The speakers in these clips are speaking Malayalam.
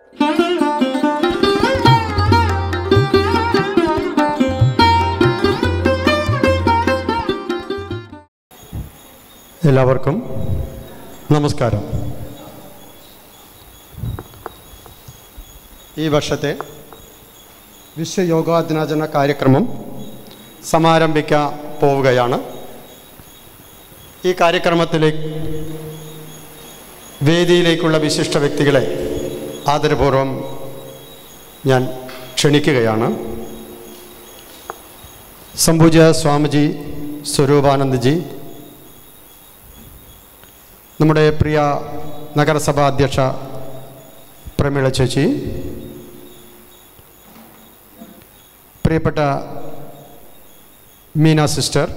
എല്ലാവർക്കും നമസ്കാരം ഈ വർഷത്തെ വിശ്വ ദിനാചരണ കാര്യക്രമം സമാരംഭിക്കാൻ പോവുകയാണ് ഈ കാര്യക്രമത്തിലേക്ക് വേദിയിലേക്കുള്ള വിശിഷ്ട വ്യക്തികളെ ആദരപൂർവം ഞാൻ ക്ഷണിക്കുകയാണ് സംപൂജ സ്വാമിജി സ്വരൂപാനന്ദജി നമ്മുടെ പ്രിയ നഗരസഭാ അധ്യക്ഷ പ്രമീള ചേച്ചി പ്രിയപ്പെട്ട Meena sister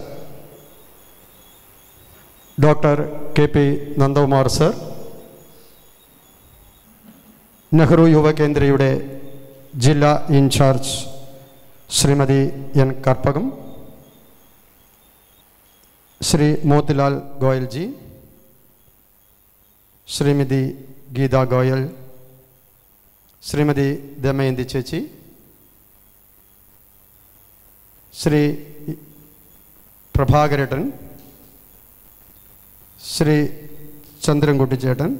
doctor K P Nandakumar sir Nehru യുവകേന്ദ്രയുടെ ജില്ലാ ഇൻചാർജ് ശ്രീമതി എൻ കർപ്പകം ശ്രീ മോത്തിലാൽ ഗോയൽജി ശ്രീമതി ഗീത ഗോയൽ ശ്രീമതി ദമയന്തി ചേച്ചി ശ്രീ പ്രഭാകരേട്ടൻ ശ്രീ ചന്ദ്രൻകുട്ടി ചേട്ടൻ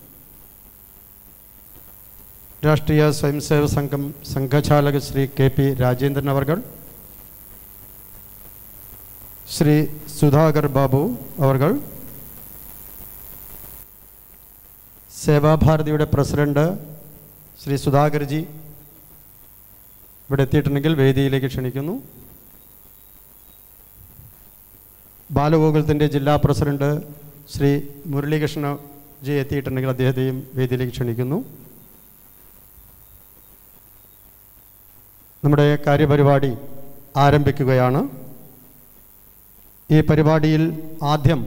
രാഷ്ട്രീയ സ്വയംസേവക സംഘം സംഘചാലക ശ്രീ കെ പി രാജേന്ദ്രൻ അവർകൾ ശ്രീ സുധാകർ ബാബു അവർകൾ സേവാഭാരതിയുടെ പ്രസിഡന്റ് ശ്രീ സുധാകർജി ഇവിടെ എത്തിയിട്ടുണ്ടെങ്കിൽ വേദിയിലേക്ക് ക്ഷണിക്കുന്നു ബാലഗോകുലത്തിൻ്റെ ജില്ലാ പ്രസിഡന്റ് ശ്രീ മുരളീകൃഷ്ണ ജി എത്തിയിട്ടുണ്ടെങ്കിൽ അദ്ദേഹത്തെയും വേദിയിലേക്ക് ക്ഷണിക്കുന്നു നമ്മുടെ കാര്യപരിപാടി ആരംഭിക്കുകയാണ് ഈ പരിപാടിയിൽ ആദ്യം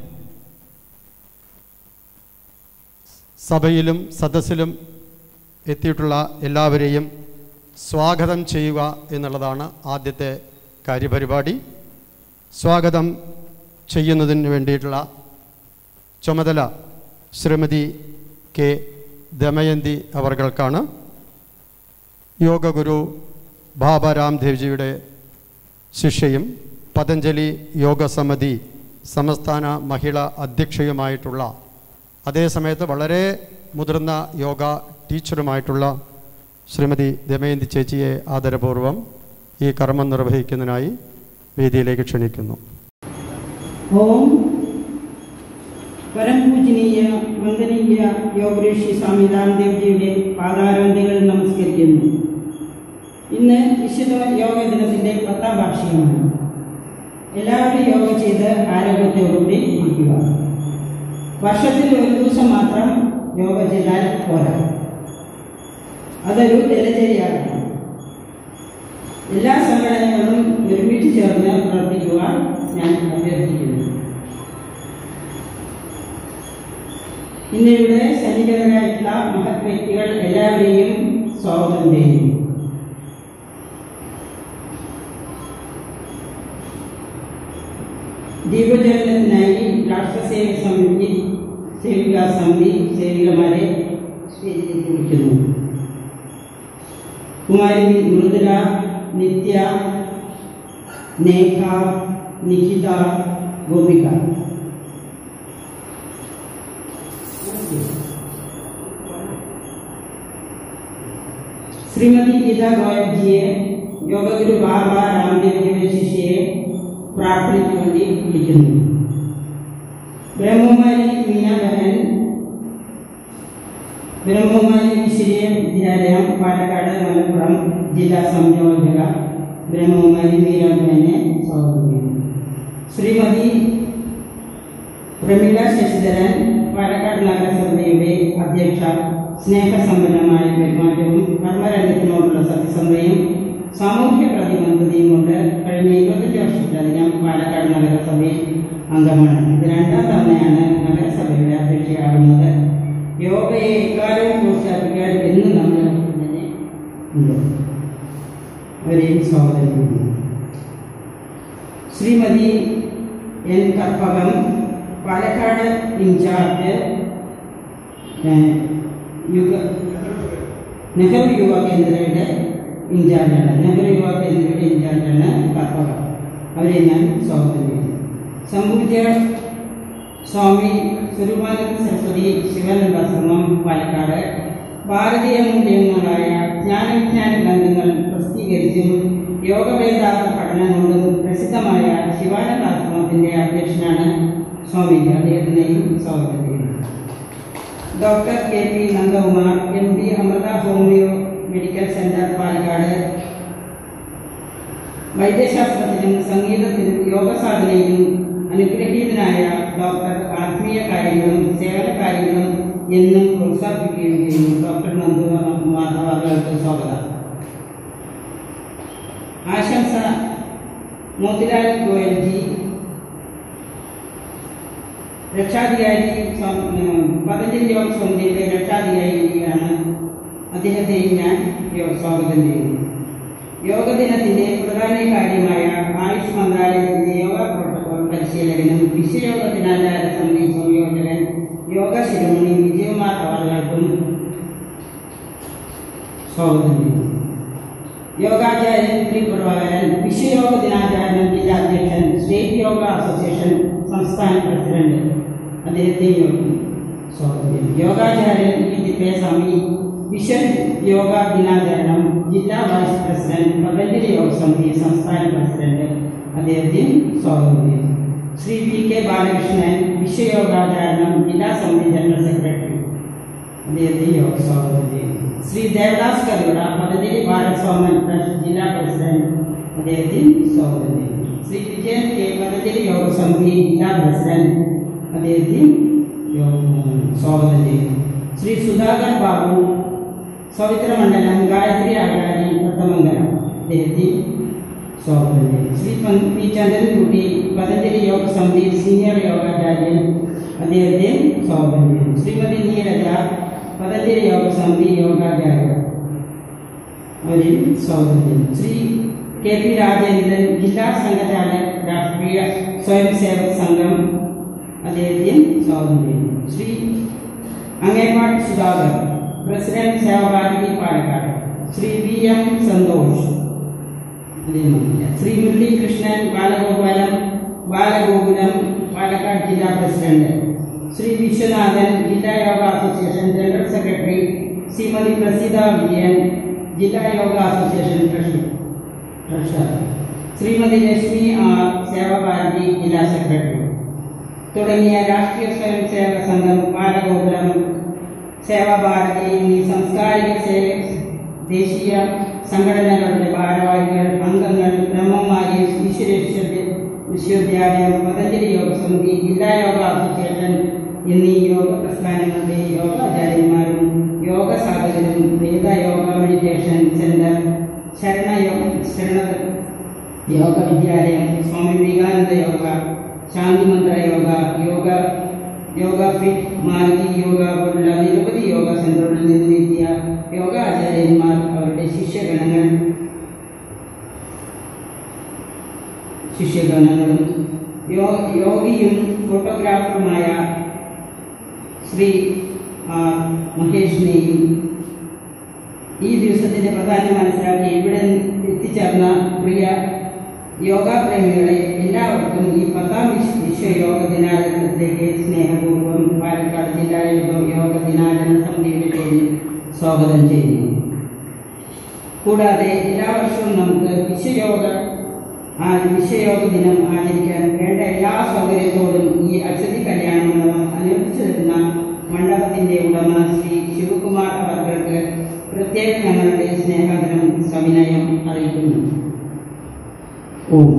സഭയിലും സദസ്സിലും എത്തിയിട്ടുള്ള എല്ലാവരെയും സ്വാഗതം ചെയ്യുക എന്നുള്ളതാണ് ആദ്യത്തെ കാര്യപരിപാടി സ്വാഗതം ചെയ്യുന്നതിന് വേണ്ടിയിട്ടുള്ള ചുമതല ശ്രീമതി കെ ദമയന്തി അവർകൾക്കാണ് യോഗഗുരു ബാബ രാംദേവ്ജിയുടെ ശിഷ്യയും പതഞ്ജലി യോഗസമിതി സംസ്ഥാന മഹിളാ അധ്യക്ഷയുമായിട്ടുള്ള അതേസമയത്ത് വളരെ മുതിർന്ന യോഗ ടീച്ചറുമായിട്ടുള്ള ശ്രീമതി ദമയന്തി ചേച്ചിയെ ആദരപൂർവം ഈ കർമ്മം നിർവഹിക്കുന്നതിനായി വേദിയിലേക്ക് ക്ഷണിക്കുന്നു ഓം പരംപൂജനീയ വന്ദനീയ യോഗേഷി സ്വാമി രാംദേവ്ജിയുടെ പാദാരവിന്ദകൾ നമസ്കരിക്കുന്നു ഇന്ന് വിശുദ്ധ യോഗ ദിനത്തിന്റെ പത്താം വാർഷികമാണ് എല്ലാവരും യോഗ ചെയ്ത് ആരോഗ്യത്തോടുകൂടി ഇരിക്കുക വർഷത്തിൽ ഒരു ദിവസം മാത്രം യോഗ ചെയ്താൽ പോരാ അതൊരു ദിനചര്യയാണ് എല്ലാ സംഘടനകളും ഒരുമിച്ച് ചേർന്ന് പ്രവർത്തിക്കുവാൻ ഞാൻ അഭ്യർത്ഥിക്കുന്നു ഇന്നിവിടെ സന്നിഹിതരായിട്ടുള്ള മഹത് വ്യക്തികൾ എല്ലാവരെയും സ്വാഗതം ചെയ്യുന്നു ദീപചരണത്തിനായി രാഷ്ട്രസേവക സമിതി സേവികാ സമിതി സേവികമാരെ സ്റ്റേജിലേക്ക് വിളിക്കുന്നു കുമാരി മൃദുല നിത്യ നേഹ നിഖിത ഗോപിക ശ്രീമതി ഗീത ഗോയൽജിയെ യോഗഗുരു ബാബ രാംദേവജിയുടെ ശിഷ്യയെ പ്രാർത്ഥനയ്ക്ക് വേണ്ടി വിളിക്കുന്നു ബ്രഹ്മകുമാരി മീനാധരൻ ബ്രഹ്മകുമാരി വിശ്രീയ വിദ്യാലയം പാലക്കാട് മലപ്പുറം ജില്ലാ സംയോജക ബ്രഹ്മകുമാരി മീരാധരനെ സ്വാഗതം ചെയ്യുന്നു ശ്രീമതി പ്രമീള ശശിധരൻ പാലക്കാട് നഗരസഭയുടെ അധ്യക്ഷ സ്നേഹസമ്പന്നമായ പെരുമാറ്റവും കർമ്മരംഗത്തിനോടുള്ള സത്യസന്ധതയും സാമൂഹ്യ പ്രതിബദ്ധതയും കൊണ്ട് കഴിഞ്ഞ ഇരുപത്തഞ്ച് വർഷത്തിലധികം പാലക്കാട് നഗരസഭയിൽ അംഗമാണ് ഇത് രണ്ടാം തവണയാണ് നഗരസഭയുടെ അധ്യക്ഷയാകുന്നത് യോഗയെ എക്കാലവും പ്രോത്സാഹിപ്പിക്കാൻ എന്നും നമ്മൾ തന്നെ ഉണ്ട് അവരെയും സ്വാഗതം ചെയ്യുന്നു ശ്രീമതി എൻ കർപ്പകം പാലക്കാട് ഇൻചാർജ് ഏഹ്, യുഗ നെഹ്റു യുവ കേന്ദ്രയുടെ ഇൻചാർജാണ് നെഹ്റു യുവ കേന്ദ്രയുടെ ഇൻചാർജാണ് കർപ്പക അവരെ ഞാൻ സ്വാഗതം ചെയ്യുന്നു സംപൂജ്യ സ്വാമി സ്വരൂപാനന്ദ സരസ്വതി ശിവാനന്ദാശ്രമം പാലക്കാട് ഭാരതീയ മൂല്യങ്ങളായ ജ്ഞാനവിജ്ഞാന ഗ്രന്ഥങ്ങൾ പ്രസിദ്ധീകരിച്ചും യോഗവേദാന്ത പഠനം കൊണ്ടും പ്രസിദ്ധമായ ശിവാനന്ദാശ്രമത്തിന്റെ അധ്യക്ഷനാണ് സ്വാമിജി അദ്ദേഹത്തിനെയും സ്വാഗതം ചെയ്യുന്നു doctor K P Nandakumar M P Amrita homeo medical centre Palakkad വൈദ്യശാസ്ത്രത്തിലും സംഗീതത്തിലും യോഗസാധനയിലും അനുഗ്രഹീതനായ ഡോക്ടർ ആത്മീയ കാര്യങ്ങളും സേവന കാര്യങ്ങളും എന്നും പ്രോത്സാഹിപ്പിക്കുകയും ചെയ്യുന്നു ഡോക്ടർ നന്ദു മാധവർക്ക് സ്വാഗതം ആശംസ മോത്തിലാൽ ഗോയൽജി രക്ഷാധികാരി സ്വാ- ഉം, പതഞ്ജലി യോഗ സമിതിയുടെ രക്ഷാധികാരിയാണ് അദ്ദേഹത്തെയും ഞാൻ യോ- സ്വാഗതം ചെയ്യുന്നു യോഗ ദിനത്തിന്റെ പ്രധാന കാര്യമായ ആയുഷ് മന്ത്രാലയത്തിന്റെ യോഗ പ്രോട്ടോകോൾ പരിശീലകനും വിശ്വയോഗ ദിനാചാര സമിതി സംയോജകൻ യോഗ ശിരോമണി വിജയകുമാർ അവർക്കും സ്വാഗതം ചെയ്യുന്നു യോഗാചാര്യൻ ശ്രീ പ്രഭാകരൻ വിശ്വയോഗ ദിനാചാര്യൻ ജില്ലാ അധ്യക്ഷൻ സ്റ്റേറ്റ് യോഗ അസോസിയേഷൻ സംസ്ഥാന പ്രസിഡന്റ് അദ്ദേഹത്തെ സ്വാഗതം ചെയ്യുന്നു യോഗാചാര്യൻ ഇ ദിപ്പേസ്വാമി വിശ്വ യോഗ ദിനാചരണം ജില്ലാ വൈസ് പ്രസിഡന്റ് പതഞ്ജലി യോഗ സമിതി സംസ്ഥാന പ്രസിഡന്റ് അദ്ദേഹത്തെയും സ്വാഗതം ചെയ്യുന്നു ശ്രീ വി കെ ബാലകൃഷ്ണൻ വിശ്വയോഗാചരണം ജില്ലാ സമിതി ജനറൽ സെക്രട്ടറി അദ്ദേഹത്തെ യോഗ സ്വാഗതം ചെയ്യുന്നു ശ്രീ ദേവദാസ് കരുട പതഞ്ജലി ഭാരസ്വാമൻ ട്രസ്റ്റ് ജില്ലാ പ്രസിഡന്റ് അദ്ദേഹത്തെ സ്വാഗതം ചെയ്യുന്നു ശ്രീ വിജയൻ കെ പതഞ്ജലി യോഗ സമിതി ജില്ലാ പ്രസിഡന്റ് അദ്ദേഹത്തെ യോഗ- സ്വാഗതം ചെയ്യുന്നു ശ്രീ സുധാകർ ബാബു സൗമിത്ര മണ്ഡലം ഗായത്രി ആചാരി പത്തമംഗലം അദ്ദേഹത്തെ സ്വാഗതം ചെയ്യുന്നു ശ്രീ പൻ- പി ചന്ദ്രൻകുട്ടി പതഞ്ജലി യോഗ സമിതി സീനിയർ യോഗാചാര്യൻ അദ്ദേഹത്തെ സ്വാഗതം ചെയ്യുന്നു ശ്രീമതി നീരജ പതഞ്ജലി യോഗ സമിതി യോഗാചാര്യ അവരെ സ്വാഗതം ചെയ്യുന്നു ശ്രീ കെ പി രാജേന്ദ്രൻ ജില്ലാ സംഘചാലക് രാഷ്ട്രീയ സ്വയം സേവക് സംഘം അദ്ദേഹത്തെ സ്വാഗതം ചെയ്യുന്നു ശ്രീ അങ്ങേപ്പാട് Sudhakar president Sevabharathi Palakkad Shri V M Santosh അദ്ദേഹമില്ല. ശ്രീ മുരളീകൃഷ്ണൻ ബാലഗോപാലം ബാലഗോകുലം പാലക്കാട് ജില്ലാ പ്രസിഡന്റ് ശ്രീ വിശ്വനാഥൻ ജില്ലാ yoga association general secretary Shrimati Praseetha Vijayan ജില്ലാ yoga association treasurer treasurer Shrimati Lakshmi R Sevabharathi ജില്ലാ സെക്രട്ടറി തുടങ്ങിയ രാഷ്ട്രീയ സ്വയം സേവക സംഘം ബാലഗോകുലം സേവാഭാരതി എന്നീ സാംസ്കാരിക സേ- ദേശീയ സംഘടനകളുടെ ഭാരവാഹികൾ അംഗങ്ങൾ ബ്രഹ്മമാരി ഈശ്വരേശ്വര വിശ്വവിദ്യാലയം പതഞ്ജലി യോഗ സമിതി ജില്ലാ യോഗ അസോസിയേഷൻ എന്നീ യോഗ പ്രസ്ഥാനങ്ങളുടെ യോഗാചാര്യന്മാരും യോഗ സാധകരും Veda Yoga meditation centre Sharanayoga Sharana Yoga Vidyalayam Swami Vivekananda Yoga Shanti Mantra Yoga Yoga Yoga fit Maruti Yoga പോലുള്ള നിരവധി യോഗ സെന്ററുകളിൽ നിന്നെത്തിയ യോഗാചാര്യന്മാർ അവരുടെ ശിഷ്യഗണങ്ങൾ ശിഷ്യഗണങ്ങളും യോ- യോഗിയും ഫോട്ടോഗ്രാഫറുമായ ശ്രീ ആർ മഹേഷിനെയും ഈ ദിവസത്തിന്റെ പ്രാധാന്യം മനസ്സിലാക്കി ഇവിടെ എത്തിച്ചേർന്ന പ്രിയ യോഗാ പ്രേമികളെ എല്ലാവർക്കും ഈ പത്താം വിശ്വ വിശ്വ യോഗ ദിനാചരണത്തിലേക്ക് സ്നേഹപൂർവ്വം പാലക്കാട് ജില്ലാ യോഗ യോഗ ദിനാചരണ സമിതിയുടെ പേരിൽ സ്വാഗതം ചെയ്യുന്നു കൂടാതെ എല്ലാ വർഷവും നമുക്ക് വിശ്വയോഗ ആ വിശ്വയോഗ ദിനം ആചരിക്കാൻ വേണ്ട എല്ലാ സൗകര്യത്തോടും ഈ അക്ഷതി കല്യാണ മണ്ഡപം അനുവദിച്ചു തരുന്ന മണ്ഡപത്തിന്റെ ഉടമ ശ്രീ ശിവകുമാർ അവർക്ക് പ്രത്യേക ഞങ്ങളുടെ സ്നേഹാദരം സവിനയം അറിയിക്കുന്നു ഓം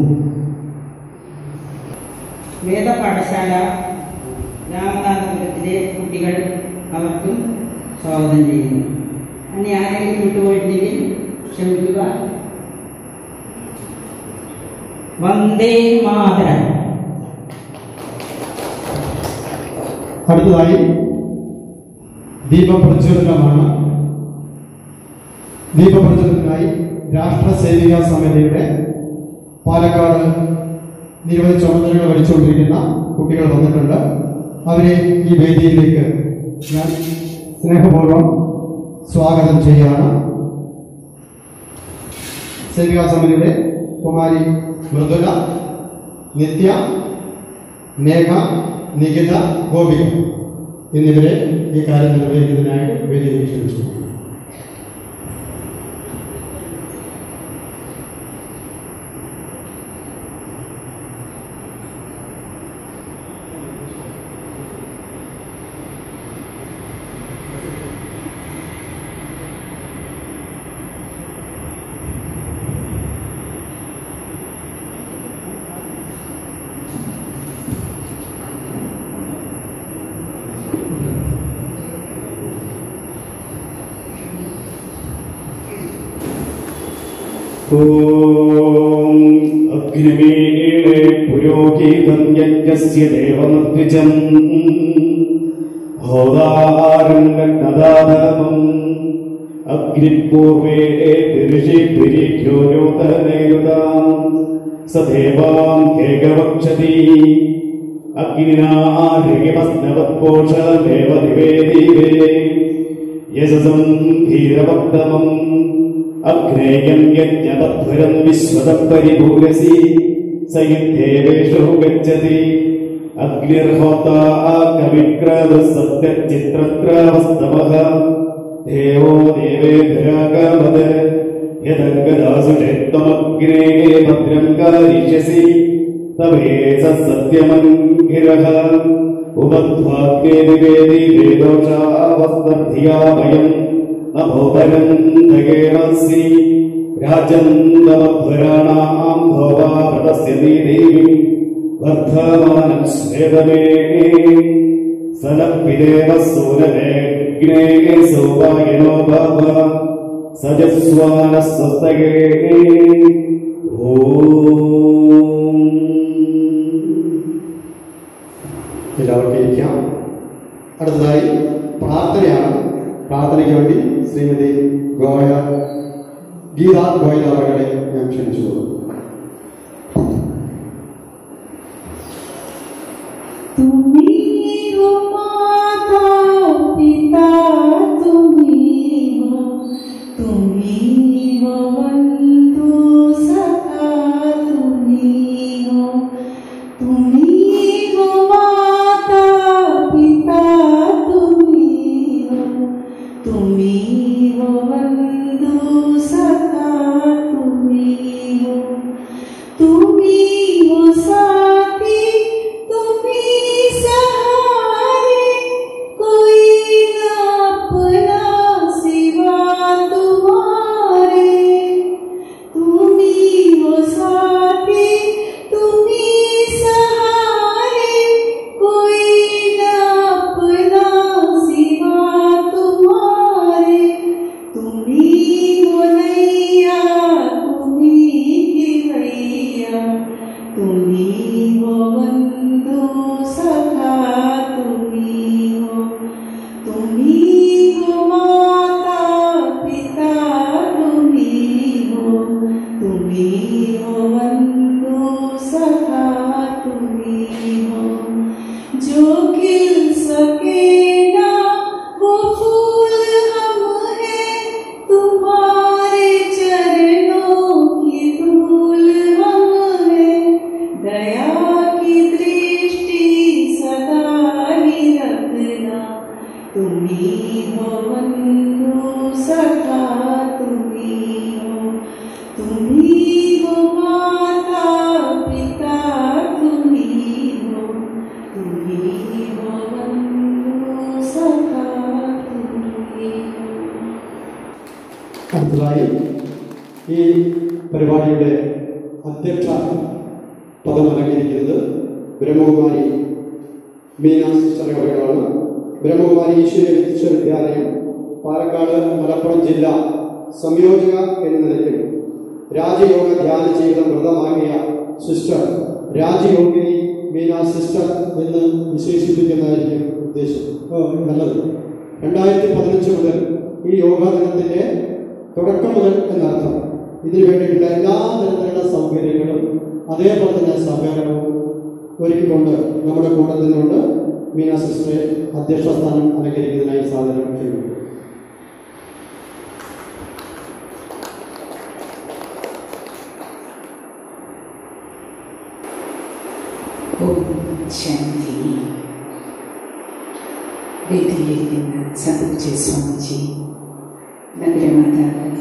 വേദപാഠശാല രാമനാഥപുരത്തിലെ കുട്ടികൾ അവർക്കും സ്വാഗതം ചെയ്യുന്നു ഇനി ആരെങ്കിലും വിട്ടുപോയിട്ടുണ്ടെങ്കിൽ ക്ഷമിക്കുക വന്ദേ മാതരം അടുത്തതായി ദീപപ്രജ്വലനമാണ് ദീപപ്രജ്വലനത്തിനായി രാഷ്ട്രസേവിക സമിതിയുടെ പാലക്കാട് നിരവധി ചുമതലകൾ വഹിച്ചുകൊണ്ടിരിക്കുന്ന കുട്ടികൾ വന്നിട്ടുണ്ട് അവരെ ഈ വേദിയിലേക്ക് ഞാൻ സ്നേഹപൂർവ്വം സ്വാഗതം ചെയ്യുകയാണ് സേവികാ സമിതിയുടെ കുമാരി മൃദുല നിത്യ നേഹ നികിത ഗോപിക എന്നിവരെ ഈ കാര്യം നിർവഹിക്കുന്നതിനായിട്ട് വേദിയിൽ ക്ഷണിച്ചു ॐ अग्निमीळे पुरोहितं यज्ञस्य देवमद्विजम् होदारं गन्नदाधमम् अग्निपूर्वे तिरिषि तिरिख्यो योतनयुताम् स देवां केकवक्षति अग्निना ऋगिमस्नवत्पोषमेव दिवे दिवे यशसं धीरवक्तमम् अग्नेयं यज्ञवध्वरं विश्वतः परिभूयसि स युद्धेवेषु गच्छति अग्निर्होता कविक्रदः सत्यचित्रत्रवस्तवः देवो देवेभ्यगमद यदङ्गदासुचेत्तमग्ने भद्रं करिष्यसि तवेस सत्यमङ्गिरः उपध्वाग्ने दिवेदि वेदोषावस्तर्धिया वयम् नभोपरं जगेणसि राजन्दमध्वराणां भोगापदस्य देवी वर्धमानं स्वेदमे सनपिदेव सूरनेग्ने सौभागिनो भव सजस्वानः स्वस्तगे ॐ എല്ലാവർക്കും ഇരിക്കാം അടുത്തതായി പ്രാർത്ഥനയാണ് പ്രാർത്ഥനയ്ക്ക് വേണ്ടി ശ്രീമതി ഗോയ ഗീത ഗോയൽ അവരുടെ ഞാൻ ക്ഷണിച്ചു तुम्ही हो माता पिता तुम्ही हो तुम्ही हो बंधू सखा तुम्ही हो तुम्ही हो माता पिता तुम्ही हो तुम्ही हो बंधू सखा तुम्ही हो तुम्ही हो साथी तुम्ही सहारे कोई न अपना सिवा तुम्हारे तुम्ही हो साथी तुम्ही सहारे कोई न अपना सिवा तुम्हारे तुम्ही हो नैया तुम्ही की भैया तुम्ही हो बंधू सखा तुम्ही हो तुम्ही हो माता पिता तुम्ही हो तुम्ही हो बंधू सखा तुम्ही हो जो खिल सके ना वो फूल हम हैं तुम्हारे चरणों की धूल हम हैं दया की दृष्टि सदा ही रखना तुम्ही हो बंधु सखा तुम्ही हो तुम्ही हो माता पिता तुम्ही हो तुम्ही हो बंधु सखा तुम्ही हो അടുത്തതായി ഈ പരിപാടിയുടെ അധ്യക്ഷ പദം അലങ്കരിക്കുന്നത് ബ്രഹ്മകുമാരി മീന സിസ്റ്ററുകളാണ് ബ്രഹ്മകുമാരി ഈശ്വര വിശ്വവിദ്യാലയം പാലക്കാട് മലപ്പുറം ജില്ല സംയോജക എന്ന നിലയ്ക്ക് രാജയോഗ ധ്യാന ജീവിതം വ്രതമാക്കിയ സിസ്റ്റർ രാജയോഗിനി മീന സിസ്റ്റർ എന്ന് വിശേഷിപ്പിക്കുന്നതായിരിക്കും ഉദ്ദേശം ഓ, നല്ലത് രണ്ടായിരത്തി പതിനഞ്ച് മുതൽ ഈ യോഗാ ദിനത്തിന്റെ തുടക്കം മുതൽ എന്നർത്ഥം ഇതിനു വേണ്ടിയിട്ടുള്ള എല്ലാ തരത്തിലുള്ള സൗകര്യങ്ങളും അതേപോലെ തന്നെ സഹകരണവും ഒരുക്കിക്കൊണ്ട് നമ്മുടെ കൂടെ നിന്നുകൊണ്ട് മീന സിസ്റ്ററെ അധ്യക്ഷ സ്ഥാനം അലങ്കരിക്കുന്നതിനായി സാധനം ക്ഷണിക്കുന്നു ഓം ശാന്തി വേദിയിലിരിക്കുന്ന സദുജ സ്വാമിജി നഗരമാതാവ്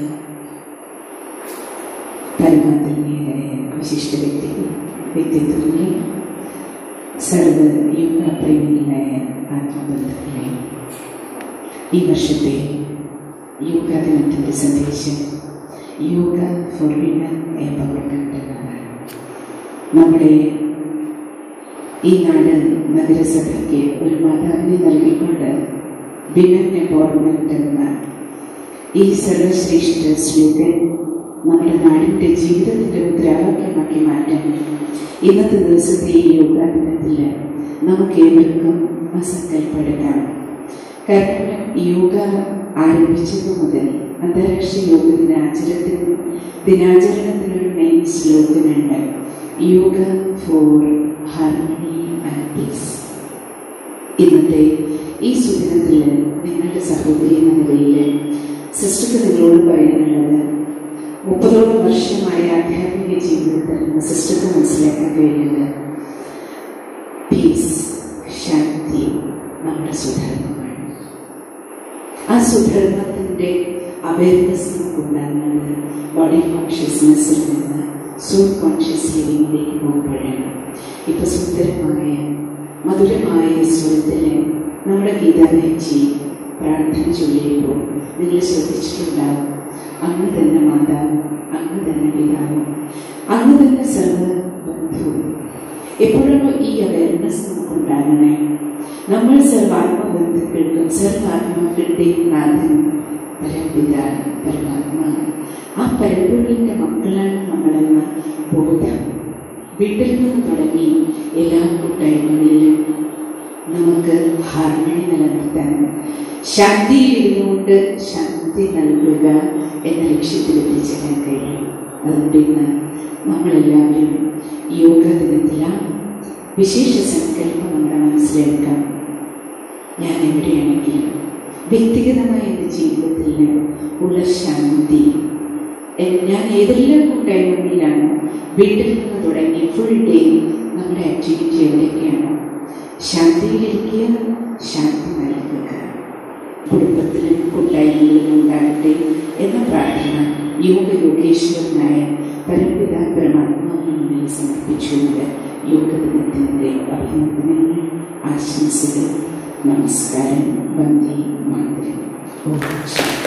പരമാത്മീയരായ വിശിഷ്ട വ്യക്തി വ്യക്തിത്വങ്ങളെ സർവ യോഗ പ്രേമികളായ ആത്മബന്ധങ്ങളെ ഈ വർഷത്തെ യോഗ ദിനത്തിൻ്റെ സന്ദേശം യോഗ ഫോർ വിമൻ എംപവർമെൻ്റ് എന്നാണ് നമ്മുടെ ഈ നാട് നഗരസഭയ്ക്ക് ഒരു മാതാവിനെ നൽകിക്കൊണ്ട് വിമൻ എംപവർമെൻ്റ് എന്ന ഈ സർവശ്രേഷ്ഠ സ്ലോഗൻ നമ്മുടെ നാടിൻ്റെ ജീവിതത്തിൻ്റെ മുദ്രാവാക്യമാക്കി മാറ്റാൻ ഇന്നത്തെ ദിവസത്തെ ഈ യോഗാ ദിനത്തിൽ നമുക്ക് ഏവർക്കും സങ്കല്പമെടുക്കാം കാരണം യോഗ ആരംഭിച്ചത് മുതൽ അന്താരാഷ്ട്രീയ യോഗ ദിനാചരണത്തിന് ദിനാചരണത്തിനൊരു മെയിൻ സ്ലോഗനുണ്ട് yoga for harmony and peace ഇന്നത്തെ ഈ സുദിനത്തിൽ നിങ്ങളുടെ സഹോദരി എന്ന നിലയിൽ സിസ്റ്റർക്ക് നിങ്ങളോട് പറയാനുള്ളത് മുപ്പതോളം വർഷമായ ആധ്യാത്മിക ജീവിതത്തിൽ നിന്ന് സിസ്റ്റർക്ക് മനസ്സിലാക്കാൻ കഴിയുന്നത് പീസ് ശാന്തി നമ്മുടെ സുധർമ്മമാണ് ആ സുധർമ്മത്തിൻ്റെ അവയർനെസ് നമുക്കുണ്ടാകുന്നത് ബോഡി കോൺഷ്യസ്നെസ്സിൽ നിന്ന് സോൾ കോൺഷ്യസ് ലിവിങ്ങിലേക്ക് പോകുമ്പോഴാണ് ഇപ്പൊ സുന്ദരമായ മധുരമായ സ്വരത്തിൽ നമ്മുടെ ഗീതാനയച്ചി പ്രാർത്ഥന ചൊല്ലിയപ്പോൾ നിങ്ങൾ ശ്രദ്ധിച്ചിട്ടുണ്ടാവും അങ്ങ് തന്നെ മാതാവും അങ്ങ് തന്നെ പിതാവും അങ്ങ് തന്നെ സർവ ബന്ധുവും എപ്പോഴാണോ ഈ അവയർനെസ് നമുക്കുണ്ടാകണേ നമ്മൾ സർവാത്മബന്ധുക്കൾക്കും സർവാത്മാക്കളുടെയും നാഥൻ പരംപിത പരമാത്മാ ആ പരമ്പൊരുളിൻ്റെ മക്കളാണ് നമ്മളെന്ന ബോധം വീട്ടിൽ നിന്ന് തുടങ്ങി എല്ലാ കൂട്ടായ്മകളിലും നമുക്ക് ഹാർമണി നിലനിർത്താൻ ശാന്തിയിൽ ഇരുന്നുകൊണ്ട് ശാന്തി നൽകുക എന്ന ലക്ഷ്യത്തിൽ എത്തിച്ചേരാൻ കഴിയും അതുകൊണ്ട് ഇന്ന് നമ്മളെല്ലാവരും യോഗ ദിനത്തിലാണ് വിശേഷ സങ്കല്പം നമ്മുടെ മനസ്സിലെടുക്കാം ഞാൻ എവിടെയാണെങ്കിലും വ്യക്തിഗതമായ എൻ്റെ ജീവിതത്തിൽ ഉള്ള ശാന്തി എ- ഞാൻ ഏതെല്ലാം കൂട്ടായ്മകളിലാണ് വീട്ടിൽ നിന്ന് തുടങ്ങി ഫുൾ ഡേ നമ്മുടെ ആക്ടിവിറ്റി എവിടെയൊക്കെയാണ് ശാന്തിയിലിരിക്കുക ശാന്തി നൽകുക കുടുംബത്തിലും കൂട്ടായ്മകളിലും ഉണ്ടാകട്ടെ എന്ന പ്രാർത്ഥന യോഗ യോഗേശ്വരനായ പരംപിത പരമാത്മാവിന് മുന്നിൽ സമർപ്പിച്ചുകൊണ്ട് യോഗ ദിനത്തിൻ്റെ അഭിനന്ദനങ്ങൾ ആശംസകൾ നമസ്കാരം വന്ദി മാതരം ഓം ശാന്തി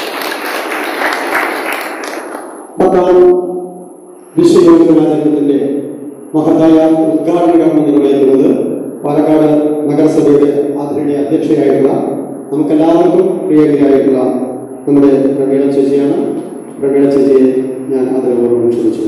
പത്താം വിശ്വയോഗ ദിനാചരണത്തിന്റെ മഹത്തായ ഉദ്ഘാടന കർമ്മം നിർവഹിക്കുന്നത് പാലക്കാട് നഗരസഭയുടെ ആദരണീയ അധ്യക്ഷയായിട്ടുള്ള നമുക്കെല്ലാവർക്കും പ്രിയകരിയായിട്ടുള്ള നമ്മുടെ പ്രവീണ ചേച്ചിയാണ് പ്രവീണ ചേച്ചിയെ ഞാൻ ആദരപൂർവ്വം ക്ഷണിച്ചു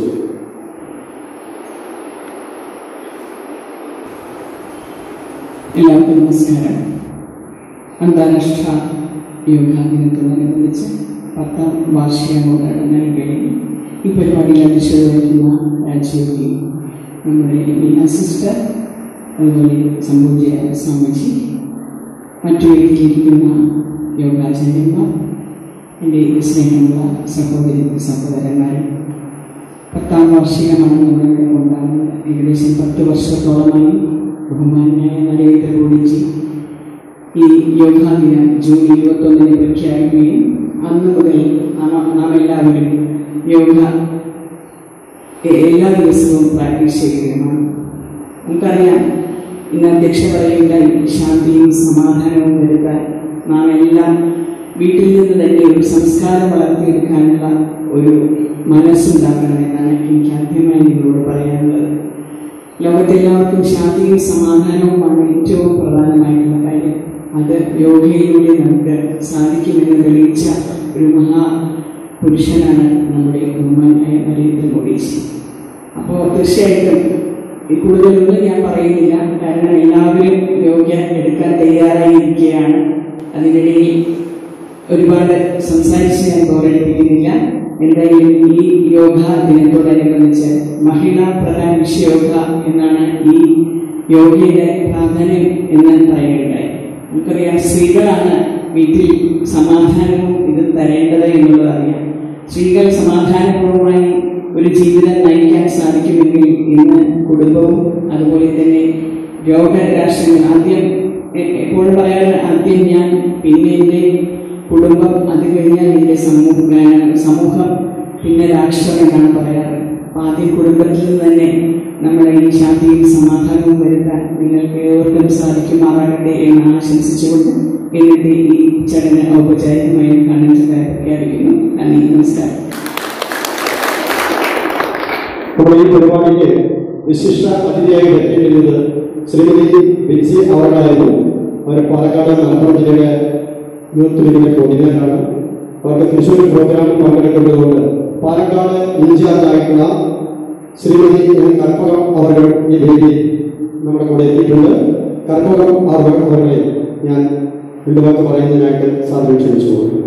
എല്ലാവർക്കും നമസ്കാരം അന്താരാഷ്ട്ര യോഗാ ദിനത്തോടനുബന്ധിച്ച് പത്താം വാർഷികാഘോഷങ്ങൾ കഴിഞ്ഞു ഈ പരിപാടിയിൽ അധ്യക്ഷത വഹിക്കുന്ന രാജ്യോഗി നമ്മുടെ ലീന സിസ്റ്റർ അതുപോലെ സംഭൂജയ സ്വാമിജി മറ്റു വേദിയിലിരിക്കുന്ന യോഗാചാര്യന്മാർ എൻ്റെ സ്നേഹമുള്ള സഹോദരി സഹോദരന്മാർ പത്താം വാർഷികമാണ് നമ്മളിവിടെ കൊണ്ടാടുന്നത് ഏകദേശം പത്ത് വർഷത്തോളമായി ബഹുമാനായ നരേന്ദ്ര മോദിജി ഈ യോഗാ ദിനം ജൂൺ ഇരുപത്തൊന്നിന് പ്രഖ്യാപിക്കുകയും അന്ന് മുതൽ നാം നാം എല്ലാവരും യോഗ എ- എല്ലാ ദിവസവും പ്രാക്ടീസ് ചെയ്യുകയുമാണ് നമുക്കറിയാം ഇന്ന് അധ്യക്ഷ പറയുണ്ടായി ശാന്തിയും സമാധാനവും വരുത്താൻ നാം എല്ലാം വീട്ടിൽ നിന്ന് തന്നെ ഒരു സംസ്കാരം വളർത്തിയെടുക്കാനുള്ള ഒരു മനസ്സുണ്ടാക്കണമെന്നാണ് എനിക്ക് ആദ്യമായി നിങ്ങളോട് പറയാനുള്ളത് ലോകത്തെല്ലാവർക്കും ശാന്തിയും സമാധാനവുമാണ് ഏറ്റവും പ്രധാനമായിട്ടുള്ള കാര്യം അത് യോഗയിലൂടെ നമുക്ക് സാധിക്കുമെന്ന് തെളിയിച്ച ഒരു മഹാ പുരുഷനാണ് നമ്മുടെ ബഹുമാനായ നരേന്ദ്രമോദിജി അപ്പോൾ തീർച്ചയായിട്ടും ഈ കൂടുതലൊന്നും ഞാൻ പറയുന്നില്ല കാരണം എല്ലാവരും യോഗ എടുക്കാൻ തയ്യാറായിരിക്കുകയാണ് അതിനിടയിൽ ഒരുപാട് സംസാരിച്ച് ഞാൻ ബോറടിപ്പിക്കുന്നില്ല എന്തായാലും ഈ യോഗ ദിനത്തോടനുബന്ധിച്ച് മഹിളാ പ്രധാന യോഗ എന്നാണ് ഈ യോഗയുടെ പ്രാധാന്യം എന്ന് പറയുകയുണ്ടായി നമുക്കറിയാം സ്ത്രീകളാണ് വീട്ടിൽ സമാധാനവും ഇത് തരേണ്ടത് എന്നുള്ളത് അറിയാം സ്ത്രീകൾ സമാധാനപൂർവമായി ഒരു ജീവിതം നയിക്കാൻ സാധിക്കുമെങ്കിൽ ഇന്ന് കുടുംബവും അതുപോലെ തന്നെ രോഗരാഷ്ട്രങ്ങൾ ആദ്യം എ- എപ്പോഴും പറയാറ് ആദ്യം ഞാൻ പിന്നെ എൻ്റെ കുടുംബം അത് കഴിഞ്ഞാൽ എൻ്റെ സമൂഹം ഏഹ് സമൂഹം പിന്നെ രാഷ്ട്രം എന്നാണ് പറയാറ് അപ്പൊ ആദ്യം കുടുംബത്തിൽ നിന്ന് തന്നെ നമ്മുടെ ഈ ശാന്തിയും സമാധാനവും വരുത്താൻ നിങ്ങൾക്ക് ഏവർക്കും സാധിക്കുമാറാകട്ടെ എന്ന് ആശംസിച്ചുകൊണ്ട് ഇന്നത്തെ ഈ ചടങ്ങ് ഔപചാരികമായി കാണുന്നതായി പ്രഖ്യാപിക്കുന്നു നന്ദി നമസ്കാരം നമ്മുടെ ഈ പരിപാടിക്ക് വിശിഷ്ട അതിഥിയായി എത്തിയിട്ടുള്ളത് ശ്രീമതി ബിജി അവരായിരുന്നു അവർ പാലക്കാട് മലപ്പുറം ജില്ലയിലെ യൂത്ത് ലീഗിന്റെ കോർഡിനേറ്ററാണ് അവർക്ക് തൃശ്ശൂർ പ്രോഗ്രാമിൽ പങ്കെടുക്കുന്നതുകൊണ്ട് പാലക്കാട് ഇൻചാർജ് ആയിട്ടുള്ള ശ്രീമതി എൻ കർപ്പകം അവർ ഈ വേദി നമ്മുടെ കൂടെ എത്തിയിട്ടുണ്ട് കർപ്പകം അവർ അവരെ ഞാൻ രണ്ടു വാക്ക് പറയുന്നതിനായിട്ട് സാധനം ക്ഷണിച്ചു പോകുന്നു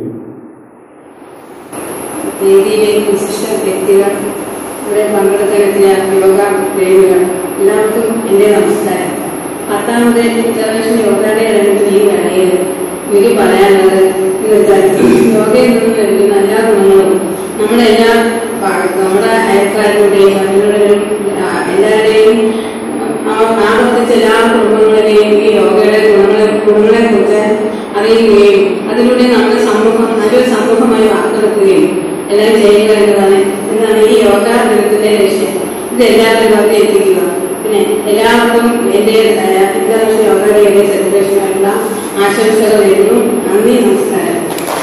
വേദിയിലെ വിശിഷ്ട വ്യക്തികൾ ഇവിടെ പങ്കെടുക്കാനെത്തിയ യോഗ പ്രേമികൾ എല്ലാവർക്കും എൻ്റെ നമസ്കാരം പത്താമത് ഇന്റർനാഷണൽ യോഗ ഡേ ആയിട്ട് ഈ വേളയിൽ എനിക്ക് പറയാനുള്ളത് എന്ന് വെച്ചാൽ യോഗയിൽ നിന്ന് ലഭിക്കുന്ന എല്ലാ ഗുണങ്ങളും നമ്മുടെ എല്ലാ ഭാഗത്തും നമ്മുടെ അയൽക്കാരുടെയും മറ്റുള്ളവരും എല്ലാവരുടെയും ആവർത്തിച്ച എല്ലാ കുടുംബങ്ങളിലെയും ഈ യോഗയുടെ ഗുണങ്ങളെ ഗുണങ്ങളെ കുറിച്ച് അറിയുകയും അതിലൂടെ നമ്മുടെ സമൂഹം നല്ലൊരു സമൂഹമായി വാർത്തെടുക്കുകയും എല്ലാം ചെയ്യുക എന്നതാണ് എന്നാണ് ഈ യോഗ ദിനത്തിന്റെ ലക്ഷ്യം ഇത് എല്ലാവരും അവിടെ എത്തിക്കുക പിന്നെ എല്ലാവർക്കും എന്റെ ഇന്റർനാഷണൽ യോഗ ഡേയുടെ സെലിബ്രേഷനായിട്ടുള്ള ആശംസകൾ നേരുന്നു നന്ദി നമസ്കാരം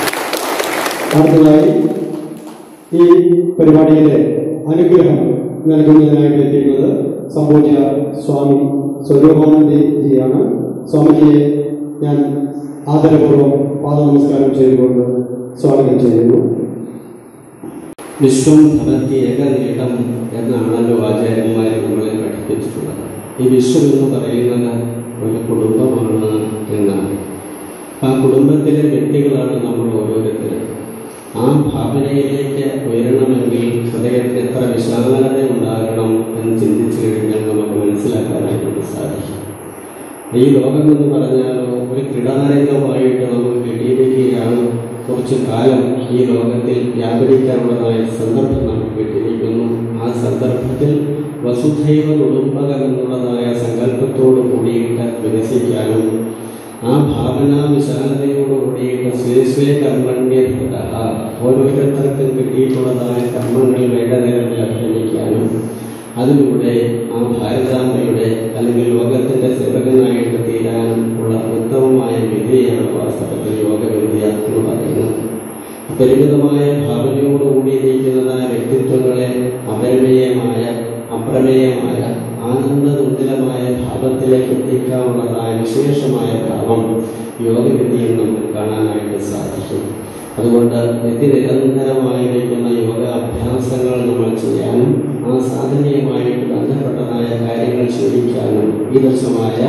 അടുത്തതായി ഈ പരിപാടിയിലെ അനുഗ്രഹം നൽകുന്നതിനായിട്ട് എത്തിയിട്ടുള്ളത് സംബോധ്യ സ്വാമി സ്വരൂപാനന്ദി ജിയാണ് സ്വാമിജിയെ ഞാൻ ആദരപൂർവ്വം പാദനമസ്കാരം ചെയ്തുകൊണ്ട് സ്വാഗതം ചെയ്യുന്നു വിശ്വം ഭവത്തി ഏകനീട്ടം എന്നാണല്ലോ ആചാര്യന്മാർ നമ്മളെ പഠിപ്പിച്ചിട്ടുള്ളത് ഈ വിശ്വം എന്ന് പറയുന്നത് ഒരു കുടുംബമാണ് എന്നാണ് ആ കുടുംബത്തിലെ വ്യക്തികളാണ് നമ്മൾ ഓരോരുത്തരും ആ ഭാവനയിലേക്ക് ഉയരണമെങ്കിൽ ഹൃദയത്തിൽ എത്ര വിശാലത ഉണ്ടാകണം എന്ന് ചിന്തിച്ചു കഴിഞ്ഞാൽ നമുക്ക് മനസ്സിലാക്കാനായിട്ട് സാധിക്കും ഈ ലോകം എന്ന് പറഞ്ഞാൽ ഒരു കിടനരംഗമായിട്ട് നമുക്ക് കിട്ടിയിരിക്കുകയാണ് കുറച്ചു കാലം ഈ ലോകത്തിൽ വ്യാപരിക്കാനുള്ളതായ സന്ദർഭം നമുക്ക് കിട്ടിയിരിക്കുന്നു ആ സന്ദർഭത്തിൽ വസുധൈവ കുടുംബകം എന്നുള്ളതായ സങ്കല്പത്തോട് കൂടിയിട്ട് വികസിക്കാനും ആ ഭാവനാ വിശാലതയോട് കൂടിയിട്ട് സ്വേ കർമ്മണ്യത ഓരോരുത്തർക്കും കിട്ടിയിട്ടുള്ളതായ കർമ്മങ്ങൾ വേണ്ട നേരത്തിൽ അഭിനയിക്കാനും അതിലൂടെ ആ ഭാരതാംബയുടെ അല്ലെങ്കിൽ ലോകത്തിന്റെ സേവകനായിട്ട് തീരാനും ഉള്ള ഉത്തമമായ വിദ്യയാണ് വാസ്തവത്തിൽ യോഗവിദ്യ എന്ന് പറയുന്നത് പരിമിതമായ ഭാവനയോട് കൂടിയിരിക്കുന്നതായ വ്യക്തിത്വങ്ങളെ അപരിമേയമായ അപ്രമേയമായ ആനന്ദതുന്ദരമായ ഭാവത്തിലേക്ക് എത്തിക്കാനുള്ളതായ വിശേഷമായ ഭാവം യോഗവിദ്യയിൽ നമുക്ക് കാണാനായിട്ട് സാധിക്കും അതുകൊണ്ട് നിത്യനിരന്തരമായിരിക്കുന്ന യോഗ അഭ്യാസങ്ങൾ നമ്മൾ ചെയ്യാനും ആ സാധനയുമായിട്ട് ബന്ധപ്പെട്ടതായ കാര്യങ്ങൾ ശീലിക്കാനും ഈ ദർശമായ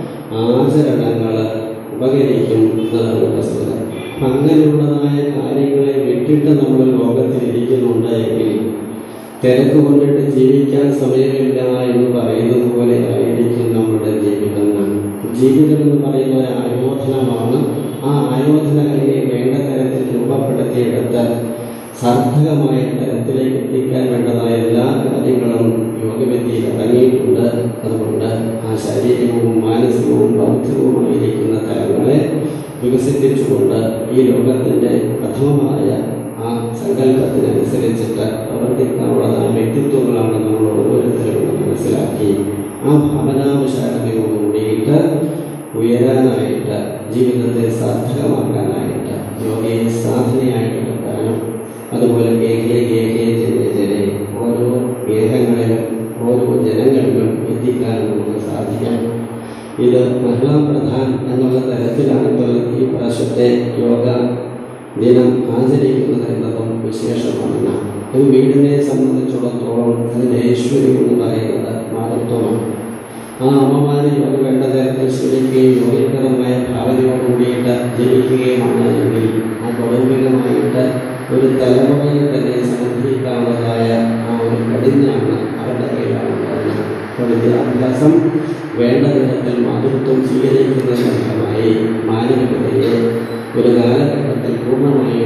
ആചരണങ്ങൾ ഉപകരിക്കും എന്നതാണ് വസ്തുത അപ്പം അങ്ങനെയുള്ളതായ കാര്യങ്ങളെ വിട്ടിട്ട് നമ്മൾ ലോകത്തിലിരിക്കുന്നുണ്ട് എങ്കിൽ തിരക്ക് കൊണ്ടിട്ട് ജീവിക്കാൻ സമയമില്ല എന്ന് പറയുന്നത് പോലെ ആയിരിക്കും നമ്മുടെ ജീവിതങ്ങൾ ജീവിതം എന്ന് പറയുന്ന ഒരു ആയോധനമാണ് ആ ആയോധനകളെ വേണ്ട തരത്തിൽ രൂപപ്പെടുത്തിയെടുത്ത് സാർത്ഥകമായ തരത്തിലേക്ക് എത്തിക്കാൻ വേണ്ടതായ എല്ലാ കാര്യങ്ങളും യോഗവിദ്യയിൽ അടങ്ങിയിട്ടുണ്ട് അതുകൊണ്ട് ആ ശാരീരികവും മാനസികവും ബൗദ്ധികവുമായിരിക്കുന്ന തലങ്ങളെ വികസിപ്പിച്ചുകൊണ്ട് ഈ ലോകത്തിൻ്റെ പ്രഥമമായ ആ സങ്കല്പത്തിനനുസരിച്ചിട്ട് പ്രവർത്തിക്കാനുള്ളതായ വ്യക്തിത്വങ്ങളാണ് നമ്മൾ ഓരോരുത്തരും എന്ന് മനസ്സിലാക്കി ആ ഭാവനാവിശാലതയോട് കൂടിയിട്ട് ഉയരാനായിട്ട് ജീവിതത്തെ സാർത്ഥകമാക്കാനായിട്ട് യോഗയെ സാധനയായിട്ട് എടുക്കാനും അതുപോലെ ഗേഹേ ഗേഹേ ജന ജന ഓരോ ഗേഹങ്ങളിലും ഓരോ ജനങ്ങളിലും എത്തിക്കാനും നമുക്ക് സാധിക്കാം ഇത് മഹിളാ പ്രധാൻ എന്നുള്ള തരത്തിലാണെങ്കിൽ ഈ പ്രാവശ്യത്തെ യോഗ ദിനം ആചരിക്കുന്നത് എന്നതും വിശേഷമാണ് ഒരു വീടിനെ സംബന്ധിച്ചിടത്തോളം അതിൻ്റെ ഐശ്വര്യം എന്ന് പറയുന്നത് മാതൃത്വമാണ് ആ അമ്മമാരെ യോഗ വേണ്ട തരത്തിൽ ശ്രമിക്കുകയും യോഗകരമായ ഭാവനയോട് കൂടിയിട്ട് ജീവിക്കുകയുമാണ് എങ്കിൽ ആ കൗടുംബികമായിട്ട് ഒരു തലമുറയെ തന്നെ സമർപ്പിക്കാവുന്നതായ ആ ഒരു കടിഞ്ഞാണ് അവരുടെ കയ്യിലാണ് ഉണ്ടാകുന്നത് അപ്പോൾ വിദ്യാഭ്യാസം വേണ്ട തരത്തിൽ മാതൃത്വം സ്വീകരിക്കുന്നതിന് ഫലമായി മാനവികതയെ ഒരു കാലഘട്ടത്തിൽ പൂർണ്ണമായിട്ടും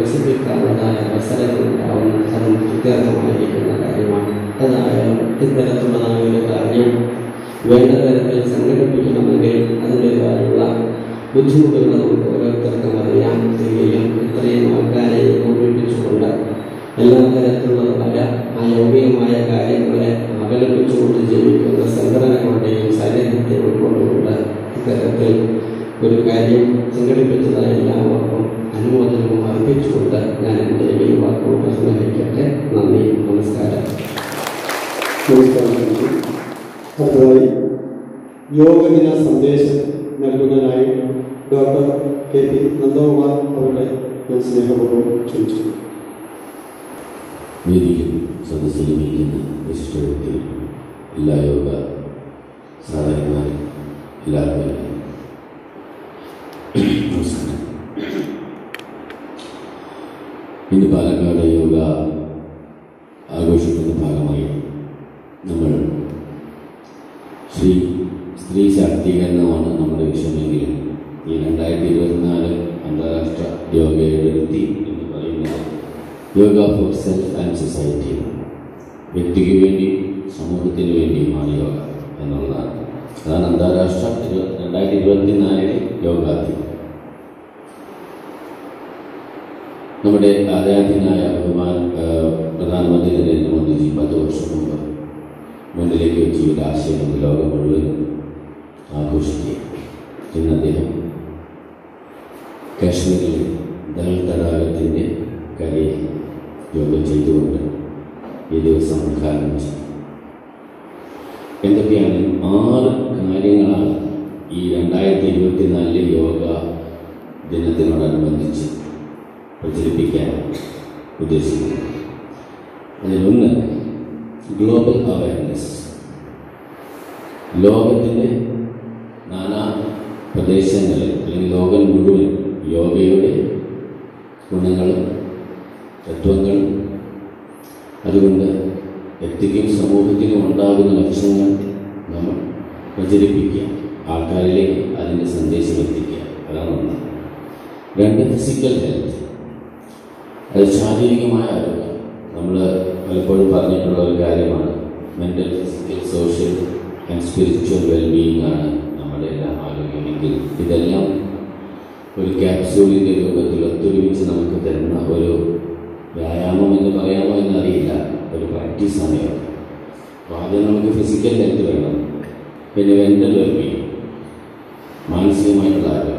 വികസിപ്പിക്കാവുന്നതായ അവസരങ്ങൾ ഉണ്ടാവുന്ന അതും കൃത്യർത്ഥമായിരിക്കുന്ന കാര്യമാണ് ഏതായാലും ഇത്തരത്തിലുള്ളതായ ഒരു കാര്യം വേണ്ട തരത്തിൽ സംഘടിപ്പിക്കണമെങ്കിൽ അതിൻ്റെതായുള്ള ബുദ്ധിമുട്ടുകൾ നമുക്ക് ഓരോരുത്തർക്കും അറിയാം എങ്കിലും ഇത്രയും ആൾക്കാരെ കൂട്ടിപ്പിച്ചുകൊണ്ട് എല്ലാ തരത്തിലുള്ളതായ അയോഗ്യമായ കാര്യങ്ങളെ അകലപ്പിച്ചുകൊണ്ട് ജീവിക്കുന്ന സംഘടനകളുടെയും സാന്നിധ്യത്തെ ഉൾക്കൊണ്ടുകൊണ്ട് ഇത്തരത്തിൽ ഒരു കാര്യം സംഘടിപ്പിച്ചതായ എല്ലാവർക്കും അനുമോദനവും അർപ്പിച്ചുകൊണ്ട് ഞാൻ എൻ്റെ ഈ വാക്കുകൾ പ്രസംഗിക്കട്ടെ നന്ദി നമസ്കാരം നമസ്കാരം അടുത്തതായി യോഗദിന സന്ദേശം നൽകുന്നതിനായി ഡോക്ടർ കെ പി നന്ദകുമാർ അവരുടെ ഞാൻ സ്നേഹപൂർവ്വം ക്ഷണിച്ചു വേദിയിൽ സദസ്സിലും ഇരിക്കുന്ന വിശിഷ്ട വ്യക്തികൾ എല്ലാ യോഗ സാധകന്മാരും എല്ലാവർക്കും നമസ്കാരം ഇന്ന് പാലക്കാട് യോഗ ആഘോഷിക്കുന്ന ഭാഗമായി നമ്മൾ ശ്രീ സ്ത്രീ ശാക്തീകരണമാണ് നമ്മുടെ വിഷയമെങ്കിലും ഈ രണ്ടായിരത്തി ഇരുപത്തിനാല് അന്താരാഷ്ട്ര യോഗയുടെ വൃത്തി എന്ന് പറയുന്നത് yoga for self and society വ്യക്തിക്ക് വേണ്ടി സമൂഹത്തിന് വേണ്ടിയുമാണ് യോഗ എന്നുള്ളതാണ് അതാണ് അന്താരാഷ്ട്ര ഇരുപ- രണ്ടായിരത്തി ഇരുപത്തി നാലിലെ യോഗാദി നമ്മുടെ ആരാധ്യനായ ബഹുമാൻ ആ, പ്രധാനമന്ത്രി നരേന്ദ്രമോദിജി പത്ത് വർഷം മുമ്പ് മുന്നിലേക്ക് വെച്ച ഒരു ആശയം ലോകം മുഴുവൻ ആഘോഷിക്കുക ഇന്ന് അദ്ദേഹം കാശ്മീരിലെ ദൽ തടാകത്തിൻ്റെ കരയിൽ യോഗം ചെയ്തുകൊണ്ട് ഈ ദിവസം ഉദ്ഘാടനം ചെയ്തു എന്തൊക്കെയാണ് ആറ് കാര്യങ്ങളാണ് ഈ രണ്ടായിരത്തി ഇരുപത്തിനാലിലെ യോഗ ദിനത്തിനോടനുബന്ധിച്ച് പ്രചരിപ്പിക്കാൻ ഉദ്ദേശിക്കുന്നത് അതിലൊന്ന് ഗ്ലോബൽ അവയർനെസ് ലോകത്തിൻ്റെ നാനാ പ്രദേശങ്ങളിൽ അല്ലെങ്കിൽ ലോകം മുഴുവൻ യോഗയുടെ ഗുണങ്ങളും തത്വങ്ങളും അതുകൊണ്ട് വ്യക്തിക്കും സമൂഹത്തിനും ഉണ്ടാകുന്ന ലക്ഷ്യങ്ങൾ നമ്മൾ പ്രചരിപ്പിക്കുക ആൾക്കാരിലേക്ക് അതിൻ്റെ സന്ദേശം എത്തിക്കുക അതാണ് ഒന്ന് രണ്ട് ഫിസിക്കൽ ഹെൽത്ത് അത് ശാരീരികമായ ആരോഗ്യം നമ്മൾ പലപ്പോഴും പറഞ്ഞിട്ടുള്ള ഒരു കാര്യമാണ് mental physical social and spiritual wellbeing ആണ് നമ്മുടെ എല്ലാ ആരോഗ്യമെങ്കിൽ ഇതെല്ലാം ഒരു ക്യാപ്സ്യൂളിൻ്റെ രൂപത്തിൽ ഒത്തൊരുമിച്ച് നമുക്ക് തരുന്ന ഒരു വ്യായാമം എന്ന് പറയാമോ എന്നറിയില്ല ഒരു പ്രാക്ടീസാണ് യോഗ അപ്പോൾ ആദ്യം നമുക്ക് ഫിസിക്കൽ ഹെൽത്ത് വേണം പിന്നെ മെൻ്റൽ വെൽബീയിങ് മാനസികമായിട്ടുള്ള ആരോഗ്യം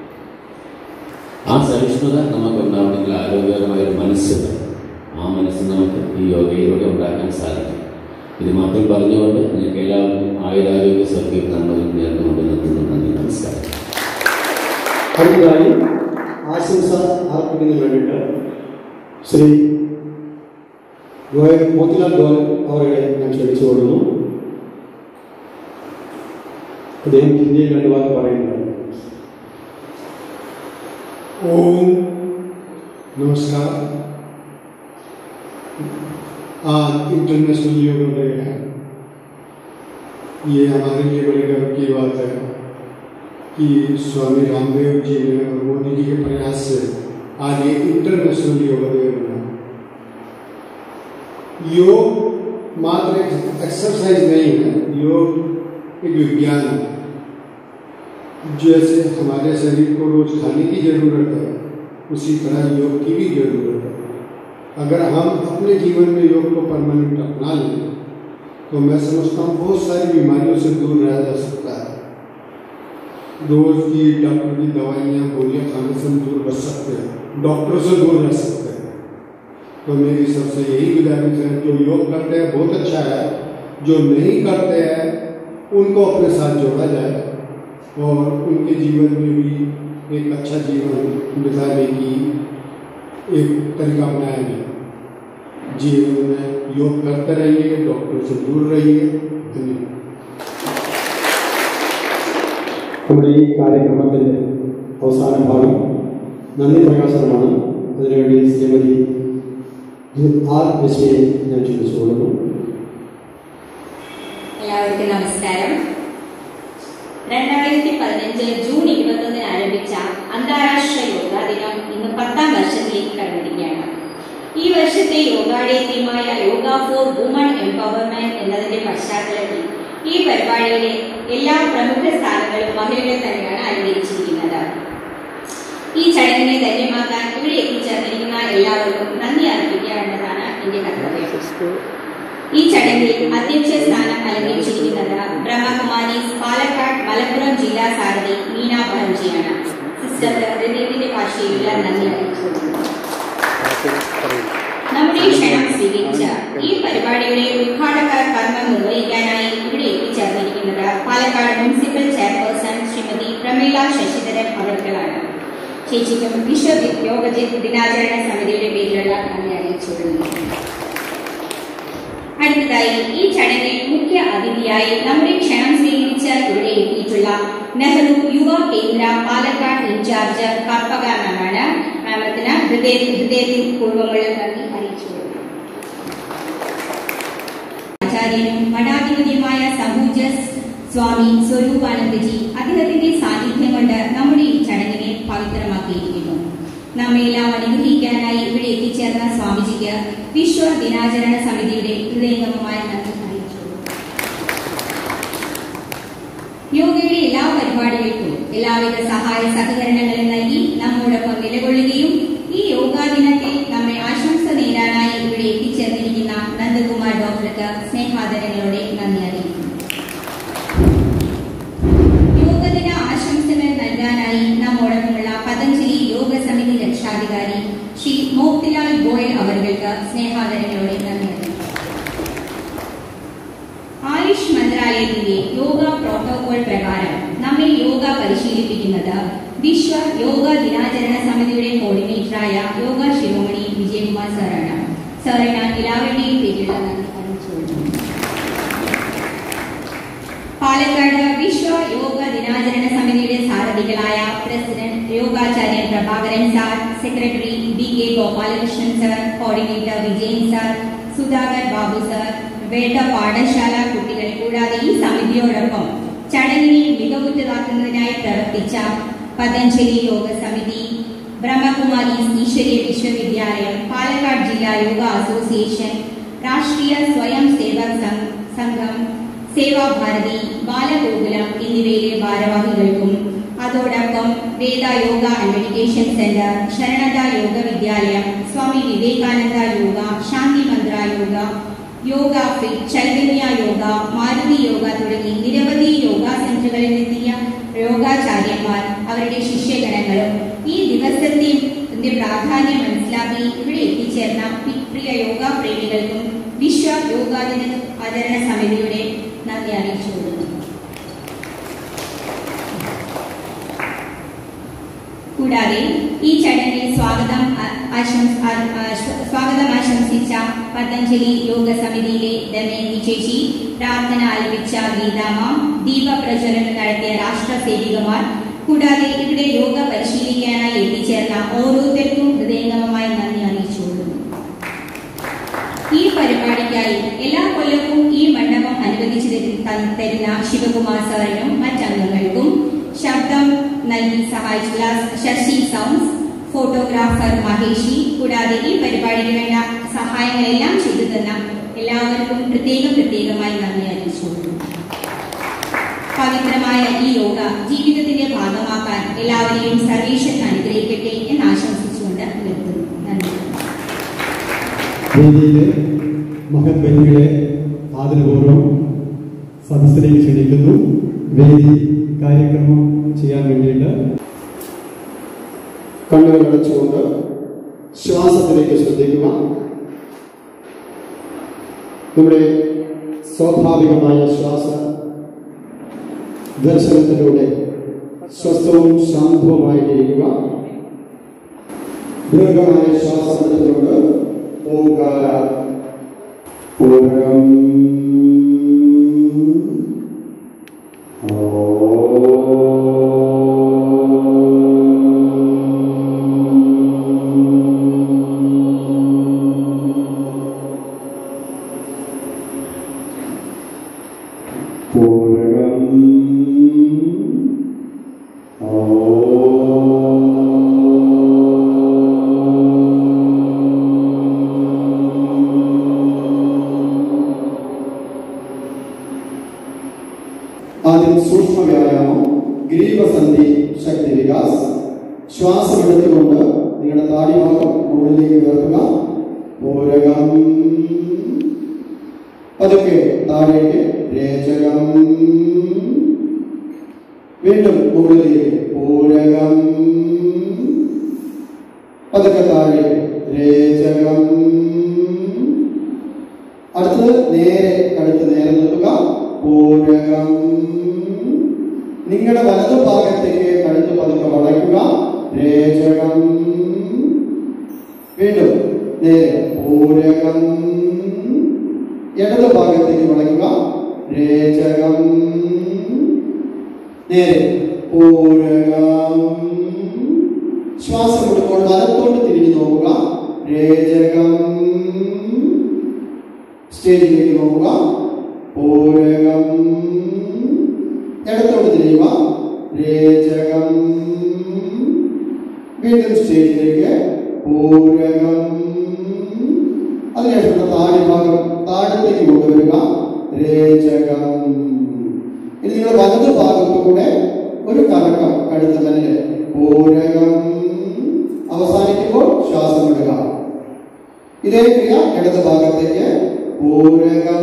ആ സഹിഷ്ണുത നമുക്ക് ഉണ്ടാവണമെങ്കിൽ ആരോഗ്യകരമായ ഒരു മനസ്സ് വേണം. ആ മനസ്സ് നമുക്ക് ഈ യോഗയിലൂടെ ഉണ്ടാക്കാൻ സാധിക്കും ഇത് മാത്രം പറഞ്ഞുകൊണ്ട് നിങ്ങൾക്ക് എല്ലാവർക്കും ആയുരാരോഗ്യ സൗഖ്യം നന്മകൾ നേർന്നുകൊണ്ട് നിർത്തുന്നു നന്ദി നമസ്കാരം അടുത്തതായി ആശംസ അർപ്പിക്കുന്നതിന് വേണ്ടിയിട്ട് ശ്രീ ഗോയൽ മോത്തിലാൽ ഗോയൽ അവരെ ഞാൻ ക്ഷണിച്ചു കൊടുക്കുന്നു അദ്ദേഹം ഹിന്ദിയിൽ രണ്ട് വാക്ക് പറയുന്നത് ओम नमस्कार आज इंटरनेशनल योग डे है ये हमारे लिए बड़े गर्व की बात है कि स्वामी रामदेव जी ने और मोदी जी के प्रयास से आज ये इंटरनेशनल योग डे बना योग मात्र एक एक्सरसाइज नहीं है योग एक विज्ञान है जैसे हमारे शरीर को रोज खाने की जरूरत है उसी तरह योग की भी जरूरत है अगर हम अपने जीवन में योग को परमानेंट अपना लें तो मैं समझता हूँ बहुत सारी बीमारियों से दूर रहा जा सकता है रोज की डॉक्टर की दवाइयाँ गोलियाँ खाने से हम दूर बच सकते हैं डॉक्टरों से दूर रह सकते हैं तो मेरी सबसे यही गुजारिश है जो योग करते हैं बहुत अच्छा है जो नहीं करते हैं उनको अपने साथ जोड़ा जाए और उनके जीवन में भी एक अच्छा जीवन बिताने की एक तरीका अपनाया जाए जीवन में योग करते रहिए डॉक्टर से दूर रहिए धन्यवाद നമ്മുടെ ഈ കാര്യക്രമത്തിൻ്റെ അവസാന ഭാഗം നന്ദി പ്രകാശനമാണ് അതിനുവേണ്ടി ശ്രീമതി ആർ ലക്ഷ്മിയെ ഞാൻ ക്ഷണിച്ചു കൊടുക്കുന്നു എല്ലാവർക്കും നമസ്കാരം രണ്ടായിരത്തി പതിനഞ്ച് ജൂൺ ഇരുപത്തൊന്നിന് ആരംഭിച്ച അന്താരാഷ്ട്ര യോഗാ ദിനം ഇന്ന് പത്താം വർഷം വർഷത്തിലേക്ക് കടന്നിരിക്കുകയാണ് ഈ വർഷത്തെ യോഗയുടെ തീമായ യോഗ ഫോർ വുമൺ എംപവർമെന്റ് എന്നതിന്റെ പശ്ചാത്തലത്തിൽ ഈ പരിപാടിയിലെ എല്ലാ പ്രമുഖ സ്ഥാനങ്ങളും മഹിളകൾ തന്നെയാണ് അലങ്കരിച്ചിരിക്കുന്നത് ഈ ചടങ്ങിനെ ധന്യമാക്കാൻ ഇവിടെ എത്തിച്ചേർന്നിരിക്കുന്ന എല്ലാവർക്കും നന്ദി അർപ്പിക്കുക എന്നതാണ് എന്റെ കർത്തവ്യം ഈ ചടങ്ങിൽ അധ്യക്ഷ സ്ഥാനം അലങ്കരിച്ചിരിക്കുന്നത് ബ്രഹ്മകുമാരി പാലക്കാട് മലപ്പുറം ജില്ലാ സാരഥി മീന ബാനർജിയാണ് സിസ്റ്റർ ഹൃദയത്തിന്റെ ഭാഷയിലുള്ള നന്ദി അറിയിച്ചു നമ്മുടെ ക്ഷണം സ്വീകരിച്ച ഈ പരിപാടിയുടെ ഉദ്ഘാടക കർമ്മം നിർവഹിക്കാനായി ഇവിടെ എത്തിച്ചേർന്നിരിക്കുന്നത് പാലക്കാട് മുനിസിപ്പൽ ചെയർപേഴ്സൺ ശ്രീമതി പ്രമീള ശശിധരൻ അവർകളാണ് ചേച്ചിക്കും വിശ്വ യോഗ ദിനാചരണ സമിതിയുടെ പേരിലുള്ള നന്ദി അറിയിച്ചുകൊള്ളുന്നു അടുത്തതായി ഈ ചടങ്ങിൽ മുഖ്യ അതിഥിയായി നമ്മുടെ ക്ഷണം സ്വീകരിച്ച് ഇവിടെ എത്തിയിട്ടുള്ള നെഹ്റു യുവ കേന്ദ്ര പാലക്കാട് ഇൻചാർജ് കർപ്പക എന്നാണ് മാമത്തിന് ഹൃദയ ഹൃദയത്തിൽ പൂർവ്വമുള്ള നന്ദി അറിയിച്ചു ആചാര്യനും മഠാധിപതിയുമായ സംഭൂജസ് സ്വാമി സ്വരൂപാനന്ദജി അദ്ദേഹത്തിന്റെ സാന്നിധ്യം കൊണ്ട് നമ്മുടെ ഈ ചടങ്ങിനെ പവിത്രമാക്കിയിരിക്കുന്നു നമ്മെല്ലാം അനുഗ്രഹിക്കാനായി ഇവിടെ എത്തിച്ചേർന്ന സ്വാമിജിക്ക് വിശ്വ ദിനാചരണ സമിതിയുടെ ഹൃദയംഗമമായ നന്ദി അറിയിച്ചു യോഗയുടെ എല്ലാ പരിപാടികൾക്കും എല്ലാവിധ സഹായ സഹകരണങ്ങളും നൽകി നമ്മോടൊപ്പം നിലകൊള്ളുകയും ഈ യോഗാ ദിനത്തിൽ നമ്മെ ആശംസ നേടാനായി ഇവിടെ എത്തിച്ചേർന്നിരിക്കുന്ന നന്ദകുമാർ ഡോക്ടർക്ക് സ്നേഹാദരങ്ങളോടെ നന്ദി അറിയിക്കുന്നു യോഗദിന ആശംസകൾ നൽകാനായി നമ്മോടൊപ്പമുള്ള പതഞ്ജലി യോഗ സമിതി രക്ഷാധികാരി ശ്രീ മോത്തിലാൽ ഗോയൽ അവർക്ക് സ്നേഹാദരങ്ങളോടെ നന്ദി അറിയിക്കുന്നു ആയുഷ് മന്ത്രാലയത്തിന്റെ യോഗ പ്രോട്ടോകോൾ പ്രകാരം നമ്മെ യോഗ പരിശീലിപ്പിക്കുന്നത് വിശ്വ യോഗ ദിനാചരണ സമിതിയുടെ കോർഡിനേറ്ററായ യോഗ ശിരോമണി വിജയകുമാർ സാറാണ് സാറിന് എല്ലാവരുടെയും പേരിലുള്ള നന്ദി അറിയിച്ചുകൊള്ളുന്നു പാലക്കാട് വിശ്വ യോഗ ദിനാചരണ സമിതിയുടെ സാരഥികളായ പ്രസിഡന്റ് യോഗാചാര്യൻ Prabhakaran sir secretary B K Gopalakrishnan sir coordinator Vijayan sir Sudhakar Babu sir വേണ്ട പാഠശാല കുട്ടികൾ കൂടാതെ ഈ സമിതിയോടൊപ്പം ചടങ്ങിനെ മികവുറ്റതാക്കുന്നതിനായി പ്രവർത്തിച്ച പതഞ്ജലി യോഗ സമിതി ബ്രഹ്മകുമാരി ഈശ്വരീയ വിശ്വവിദ്യാലയം പാലക്കാട് ജില്ലാ യോഗ അസോസിയേഷൻ രാഷ്ട്രീയ സ്വയം സേവക് സം- സംഘം സേവാഭാരതി ബാലഗോകുലം എന്നിവയിലെ ഭാരവാഹികൾക്കും അതോടൊപ്പം Veda Yoga and meditation centre ശരണത യോഗ വിദ്യാലയം സ്വാമി വിവേകാനന്ദ യോഗ ശാന്തി മന്ത്ര യോഗ യോഗ ഫിറ്റ് ചൈതന്യ യോഗ മാരുതി യോഗ തുടങ്ങി നിരവധി യോഗ സെന്ററുകളിൽ എത്തിയ യോഗാചാര്യന്മാർ അവരുടെ ശിഷ്യഗണങ്ങളും ഈ ദിവസത്തിന്റെ പ്രാധാന്യം മനസ്സിലാക്കി ഇവിടെ എത്തിച്ചേർന്ന പി- പ്രിയ യോഗ പ്രേമികൾക്കും വിശ്വ യോഗാ ദിന ആചരണ സമിതിയുടെ നന്ദി അറിയിച്ചു കൊടുക്കുന്നു കൂടാതെ ഈ ചടങ്ങിൽ സ്വാഗതം ആ- ആശംസ ആ- ആ- സ്വാഗതം ആശംസിച്ച പതഞ്ജലി യോഗ സമിതിയിലെ ദമയന്തി ചേച്ചി പ്രാർത്ഥന ആലപിച്ച ഗീതാമ ദീപപ്രജ്വലനം നടത്തിയ രാഷ്ട്ര സേവികമാർ കൂടാതെ ഇവിടെ യോഗ പരിശീലിക്കാനായി എത്തിച്ചേർന്ന ഓരോരുത്തർക്കും ഹൃദയംഗമമായി നന്ദി അറിയിച്ചുകൊള്ളുന്നു ഈ പരിപാടിക്കായി എല്ലാ കൊല്ലവും ഈ മണ്ഡപം അനുവദിച്ചു തരു- ത- തരുന്ന ശിവകുമാർ സാറിനും മറ്റംഗങ്ങൾക്കും ശബ്ദം നൽകി സഹായിച്ചുള്ള ശശി സൗണ്ട്സ് ഫോട്ടോഗ്രാഫർ മഹേഷി കൂടാതെ ഈ പരിപാടിക്ക് വേണ്ട സഹായങ്ങളെല്ലാം ചെയ്തു തന്ന എല്ലാവർക്കും പ്രത്യേകം പ്രത്യേകമായി നന്ദി അറിയിച്ചുകൊള്ളുന്നു പവിത്രമായ ഈ യോഗ ജീവിതത്തിന്റെ ഭാഗമാക്കാൻ എല്ലാവരെയും സർവേശ്വരൻ അനുഗ്രഹിക്കട്ടെ എന്ന് ആശംസിച്ചുകൊണ്ട് നിർത്തുന്നു നന്ദി വേദിയിലെ മഹത്വനികളെ ആദരപൂർവ്വം സദസ്സിലേക്ക് ക്ഷണിക്കുന്നു വേദി കാര്യക്രമം ചെയ്യാൻ വേണ്ടിയിട്ട് കണ്ണുകൾ അടച്ചുകൊണ്ട് ശ്വാസത്തിലേക്ക് ശ്രദ്ധിക്കുക നമ്മുടെ സ്വാഭാവികമായ ശ്വാസ ദർശനത്തിലൂടെ സ്വസ്ഥവും ശാന്തവുമായിട്ടിരിക്കുക ദീർഘമായ ശ്വാസമെടുത്തുകൊണ്ട് ഓംകാര പൂർണ്ണം പൂർണ്ണം ആദ്യം സൂക്ഷ്മ വ്യായാമം ഗ്രീവസന്ധി ശക്തി വികാസ് ശ്വാസം എടുത്തുകൊണ്ട് നിങ്ങളുടെ താടിഭാഗം മുകളിലേക്ക് ഉയർത്തുക പൂരകം പതുക്കെ താഴേക്ക് രേചകം വീണ്ടും മുകളിലേക്ക് പൂരകം പതുക്കെ താഴെ രേചകം അടുത്തത് നേരെ കഴുത്ത് നേരെ നിർത്തുക പൂരകം നിങ്ങളുടെ വലതു ഭാഗത്തേക്ക് കഴുത്ത് പതുക്കെ വളയ്ക്കുക രേചകം വീണ്ടും നേരെ പൂരകം ഇടതു ഭാഗത്തേക്ക് വളയ്ക്കുക രേചകം നേരെ പൂരകം ശ്വാസം വിടുമ്പോൾ വലത്തോട്ട് തിരിഞ്ഞു നോക്കുക രേചകം സ്റ്റേജിലേക്ക് നോക്കുക പൂരകം ഇടത്തോട്ട് തിരിയുക രേചകം വീണ്ടും സ്റ്റേജിലേക്ക് പൂരകം അതിനുശേഷം താഴെ ഭാഗം താഴത്തേക്ക് കൊണ്ടുവരിക രേചകം ഇനി നിങ്ങളുടെ വലത് ഭാഗത്തു കൂടെ ഒരു കറക്കം കഴുത്ത തന്നെ പൂരകം അവസാനിക്കുമ്പോൾ ശ്വാസം വിടുക ഇതേ ക്രിയ ഇടത് ഭാഗത്തേക്ക് പൂരകം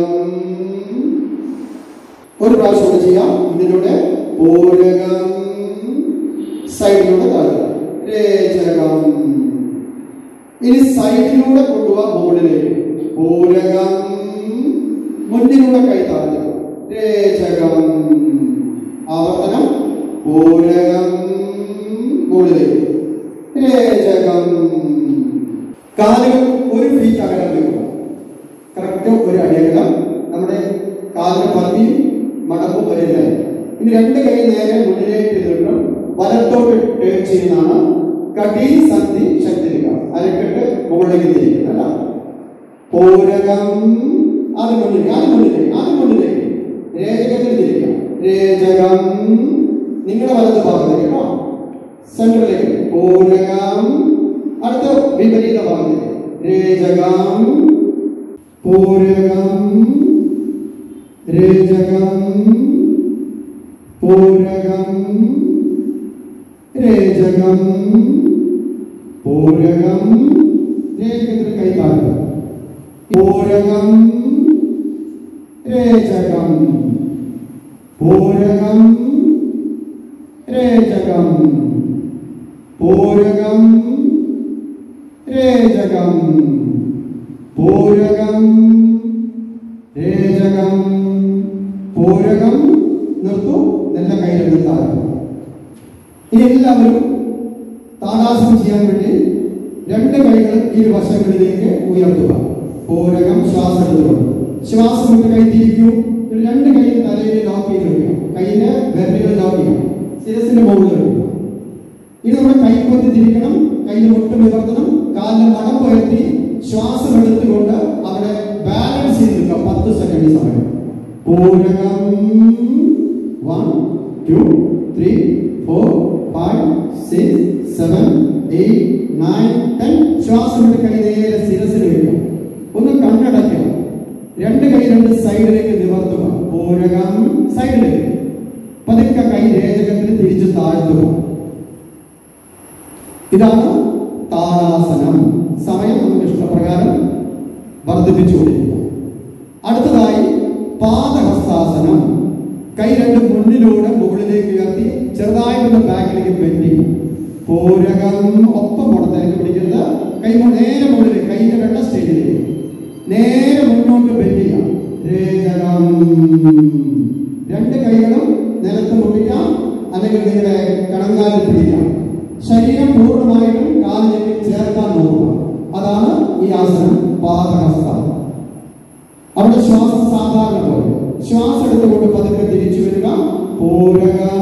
ഒരു പ്രാവശ്യം കൂടെ ചെയ്യാം ഇതിലൂടെ പൂരകം സൈഡിലൂടെ താഴ്ത്തുക രേചകം ഇനി സൈഡിലൂടെ കൊണ്ടുപോവാ മുകളിലേക്ക് പൂരകം മുന്നിലൂടെ കൈ താഴ്ത്തുക രേചകം ആവർത്തനം പൂരകം മുകളിലേക്ക് രേചകം കാലുകൾ ഒരു ഫീറ്റ് അകലം വെക്കുക കറക്റ്റ് ഒരു അടിയകലം നമ്മുടെ കാലിന് പന്തിയും മടമ്പും വരില്ല ഇനി രണ്ട് കൈ നേരെ മുന്നിലേക്ക് ഇരുന്നിട്ടും വലത്തോട്ട് ടേൺ ചെയ്യുന്നതാണ് കടി സന്ധി ശക്തിരിക അരക്കെട്ട് മുകളിലേക്ക് തിരിക്കുന്നത് അല്ല പൂരകം അത് മുന്നിലേക്ക് അത് മുന്നിലേക്ക് അത് മുന്നിലേക്ക് രേചകത്തിൽ തിരിക്കുക രേചകം നിങ്ങളുടെ വലത് ഭാഗത്തേക്ക് കേട്ടോ സെൻട്രലിലേക്ക് പൂരകം അടുത്ത വിപരീത ഭാഗത്തേക്ക് രേചകം പൂരകം രേചകം പൂരകം രേചകം പൂരകം രേഖത്തിൽ കൈകാട്ടുക പൂരകം രേചകം പൂരകം രേചകം പൂരകം രേചകം പൂരകം രേചകം പൂരകം നിർത്തു നല്ല കയ്യിലെടുത്താൽ ഇനി എല്ലാവരും താടാസനം ചെയ്യാൻ വേണ്ടി രണ്ട് കൈകളും ഈ വശങ്ങളിലേക്ക് ഉയർത്തുക പൂരകം ശ്വാസം എടുത്തുകൊണ്ട് ശ്വാസം വിട്ട് കൈ തിരിക്കൂ എന്നിട്ട് രണ്ട് കൈ തലയിൽ ലോക്ക് ചെയ്ത് വെക്കുക കൈയിന്റെ വിരലുകൾ ലോക്ക് ചെയ്യുക ശിരസിന്റെ മുകളിൽ വെക്കുക ഇനി നമ്മുടെ കൈക്കൊത്തി തിരിക്കണം കയ്യിൽ മുട്ട് നിവർത്തണം കാലിന്റെ മടം ഉയർത്തി ശ്വാസം എടുത്തുകൊണ്ട് അവിടെ ബാലൻസ് ചെയ്ത് നിൽക്കുക പത്ത് സെക്കൻഡ് സമയം പൂരകം one two three four five six seven eight nine ten ശ്വാസം എടുത്ത് കൈ നേരെ ശിരസിൽ വെക്കുക ഒന്ന് കണ്ണടയ്ക്കുക രണ്ട് കൈ രണ്ട് സൈഡിലേക്ക് നിവർത്തുക പൂരകം സൈഡിലേക്ക് പതുക്കെ കൈ രേചകത്തിൽ തിരിച്ചു താഴ്ത്തുക ഇതാണ് താടാസനം സമയം നമുക്ക് ഇഷ്ടപ്രകാരം വർദ്ധിപ്പിച്ചുകൊണ്ടിരിക്കുക അടുത്തതായി പാദഹസ്താസനം കൈ രണ്ട് മുന്നിലൂടെ മുകളിലേക്ക് ഉയർത്തി ചെറുതായിട്ടൊന്ന് ബാക്കിലേക്ക് ബെൻഡി പൂരകം ഒപ്പം പുറത്തേക്ക് പിടിക്കരുത് കൈ മു- നേരെ മുകളിൽ കൈയുടെ വെള്ള സ്റ്റേജിലേക്ക് നേരെ മുന്നോട്ട് ബെൻഡ് ചെയ്യാം രേചകം രണ്ട് കൈകളും നിലത്ത് മുട്ടിക്കാം അല്ലെങ്കിൽ നിങ്ങളുടെ കണങ്കാലിൽ പിടിക്കാം ശരീരം പൂർണ്ണമായിട്ടും കാലിലേക്ക് ചേർക്കാൻ നോക്കുക അതാണ് ഈ ആസനം പാദഹസ്ത അവിടെ ശ്വാസം സാധാരണ പോലെ ശ്വാസം എടുത്തുകൊണ്ട് പതുക്കെ തിരിച്ചു വരിക പൂരകം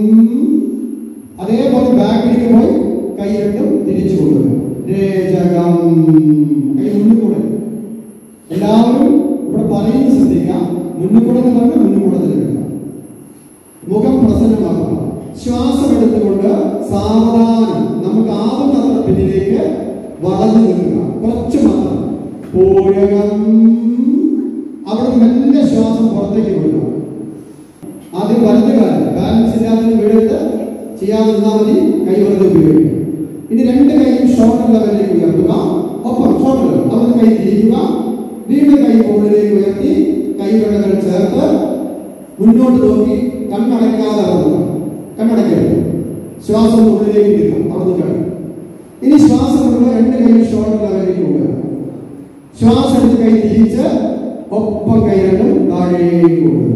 അതേപോലെ ബാക്കിലേക്ക് പോയി കൈ രണ്ടും തിരിച്ചു കൊണ്ടുവരിക രേചകം കൈ മുന്നിൽ കൂടെ എല്ലാവരും ഇവിടെ പറയുന്നത് ശ്രദ്ധിക്കാം മുന്നിൽ കൂടെ എന്ന് പറഞ്ഞാൽ മുന്നിൽ കൂടെ നിൽക്കുക മുഖം പ്രസന്നമാക്കുക ശ്വാസം എടുത്തുകൊണ്ട് സാവധാനം നമുക്ക് ആവുന്നത്ര പിന്നിലേക്ക് വളഞ്ഞു നിൽക്കുക കുറച്ച് മാത്രം പൂരകം അവിടെ മെല്ലെ ശ്വാസം പുറത്തേക്ക് വിടുക ആദ്യം വലത് കാലം ബാലൻസ് ഇല്ലാത്ത വീടെടുത്ത് ചെയ്യാതെ നിന്നാൽ മതി കൈ വെറുതെ ഉപയോഗിക്കുക ഇനി രണ്ട് കൈയും ഷോൾഡർ ലെവലിലേക്ക് ഉയർത്തുക ഒപ്പം ഷോൾഡർ ലെവൽ അവിടെ കൈ തിരിക്കുക വീണ്ടും കൈ മുകളിലേക്ക് ഉയർത്തി കൈവിടകൾ ചേർത്ത് മുന്നോട്ട് നോക്കി കണ്ണടയ്ക്കാതെ ഇറങ്ങുക കണ്ണടയ്ക്കരുത് ശ്വാസം ഉള്ളിലേക്ക് കിട്ടും അവിടെ കിടക്കും ഇനി ശ്വാസം വിടുമ്പോൾ രണ്ട് കൈയും ഷോൾഡർ ലെവലിലേക്ക് പോകുക ശ്വാസം എടുത്ത് കൈ തിരിച്ച് ഒപ്പം കൈ രണ്ടും താഴേക്ക് പോകുക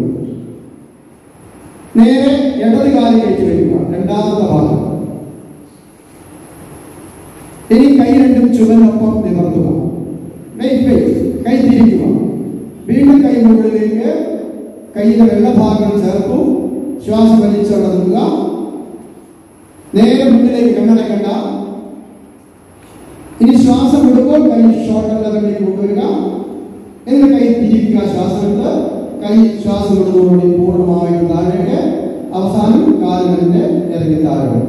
നേരെ ഇടത് കാലം കയറ്റി വയ്ക്കുക രണ്ടാമത്തെ ഭാഗം ഇനി കൈ രണ്ടും ചുവനൊപ്പം നിവർത്തുക വെയിറ്റ് വെയിറ്റ് കൈ തിരിക്കുക വീണ്ടും കൈ മുകളിലേക്ക് കൈയുടെ വെള്ളഭാഗം ചേർത്തു ശ്വാസം വലിച്ചടക്കുക നേരെ മുന്നിലേക്ക് കണ്ണടക്കണ്ട ഇനി ശ്വാസം വിടുമ്പോൾ കൈ ഷോൾഡർ ലെവലിലേക്ക് കൊണ്ടുവരിക എന്നിട്ട് കൈ തിരിക്കുക ശ്വാസം എടുത്ത് കൈ ശ്വാസം വിടുന്നതോടുകൂടി പൂർണ്ണമായും താഴേക്ക് അവസാനം കാലുകളിന്റെ ഇറങ്ങി താഴെ വരും.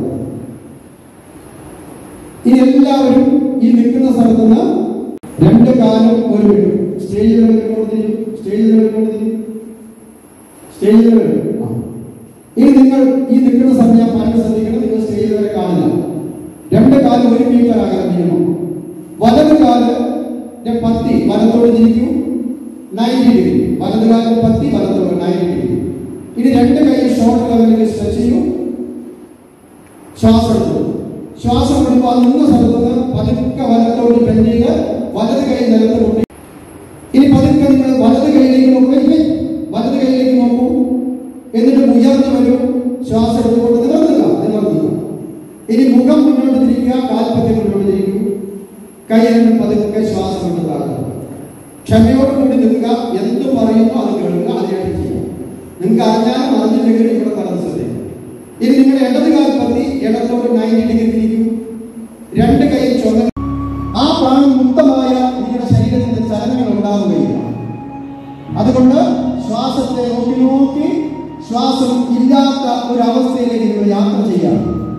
ഇനി എല്ലാവരും ഈ നിൽക്കുന്ന സ്ഥലത്ത് നിന്ന് രണ്ട് കാലും ഒരു വിട്ടു സ്റ്റേജിൽ കൊണ്ടുതിരിക്കും സ്റ്റേജിൽ കൊണ്ടുതിരിക്കും സ്റ്റേജിൽ ആ. ഇനി നിങ്ങൾ ഈ നിൽക്കുന്ന സ്ഥലത്ത് ഞാൻ പറഞ്ഞു ശ്രദ്ധിക്കണം നിങ്ങൾ സ്റ്റേജിൽ വരെ കാണില്ല രണ്ട് കാല് ഒരു മീറ്റർ ആകണം മിനിമം വലത് കാല് പത്തി വലത്തോട് തിരിക്കും നയൻറ്റി ഡിഗ്രി വലത് കാല് പത്തി വലത്തോട് നയൻറ്റി ഡിഗ്രി ഇനി രണ്ട് കൈ ഷോർട്ട് ലെവലിലേക്ക് സ്ട്രെച്ച് ചെയ്യും ശ്വാസം എടുത്തു ശ്വാസം എടുക്കുമ്പോൾ അത് നിന്ന സ്ഥലത്ത് നിന്ന് പതുക്കെ വലത്തോട് ബെൻഡ് ചെയ്ത് വലത് കൈ നിലത്ത് കൊണ്ടി ഇനി പതുക്കെ നിങ്ങൾ വലത് കൈയിലേക്ക് നോക്കുക ഇല്ലേ? വലത് കൈയിലേക്ക് നോക്കൂ എന്നിട്ട് ഉയർന്നു വരും ശ്വാസം എടുത്തുകൊണ്ട് നിലർത്തുക നിലർത്തുക ഇനി മുഖം മുന്നോട്ട് തിരിക്കുക കാൽപ്പത്തി മുന്നോട്ട് തിരിക്കൂ കൈ രണ്ടും പതുക്കെ ശ്വാസം കൊണ്ട് താഴ്ത്തുക ക്ഷമയോടുകൂടി നിൽക്കുക എന്ത് പറയുന്നു അത് കേൾക്കുക അതിനായിട്ട് ചെയ്യുക നിങ്ങൾക്ക് അറിഞ്ഞാലും അറിഞ്ഞില്ലെങ്കിലും ഇവിടെ കടന്ന് ശ്രദ്ധിക്കും ഇനി നിങ്ങളുടെ ഇടത് കാൽപ്പത്തി ഇടത്തോട് നയൻറ്റി ഡിഗ്രി തിരിക്കും രണ്ട് കൈ ചുമ ആ പ്രാണം മുക്തമായ നിങ്ങളുടെ ശരീരത്തിന്റെ ചലനങ്ങൾ ഉണ്ടാവുകയില്ല അതുകൊണ്ട് ശ്വാസത്തെ നോക്കി നോക്കി ശ്വാസം ഇല്ലാത്ത ഒരു അവസ്ഥയിലേക്ക് നിങ്ങൾ യാത്ര ചെയ്യാം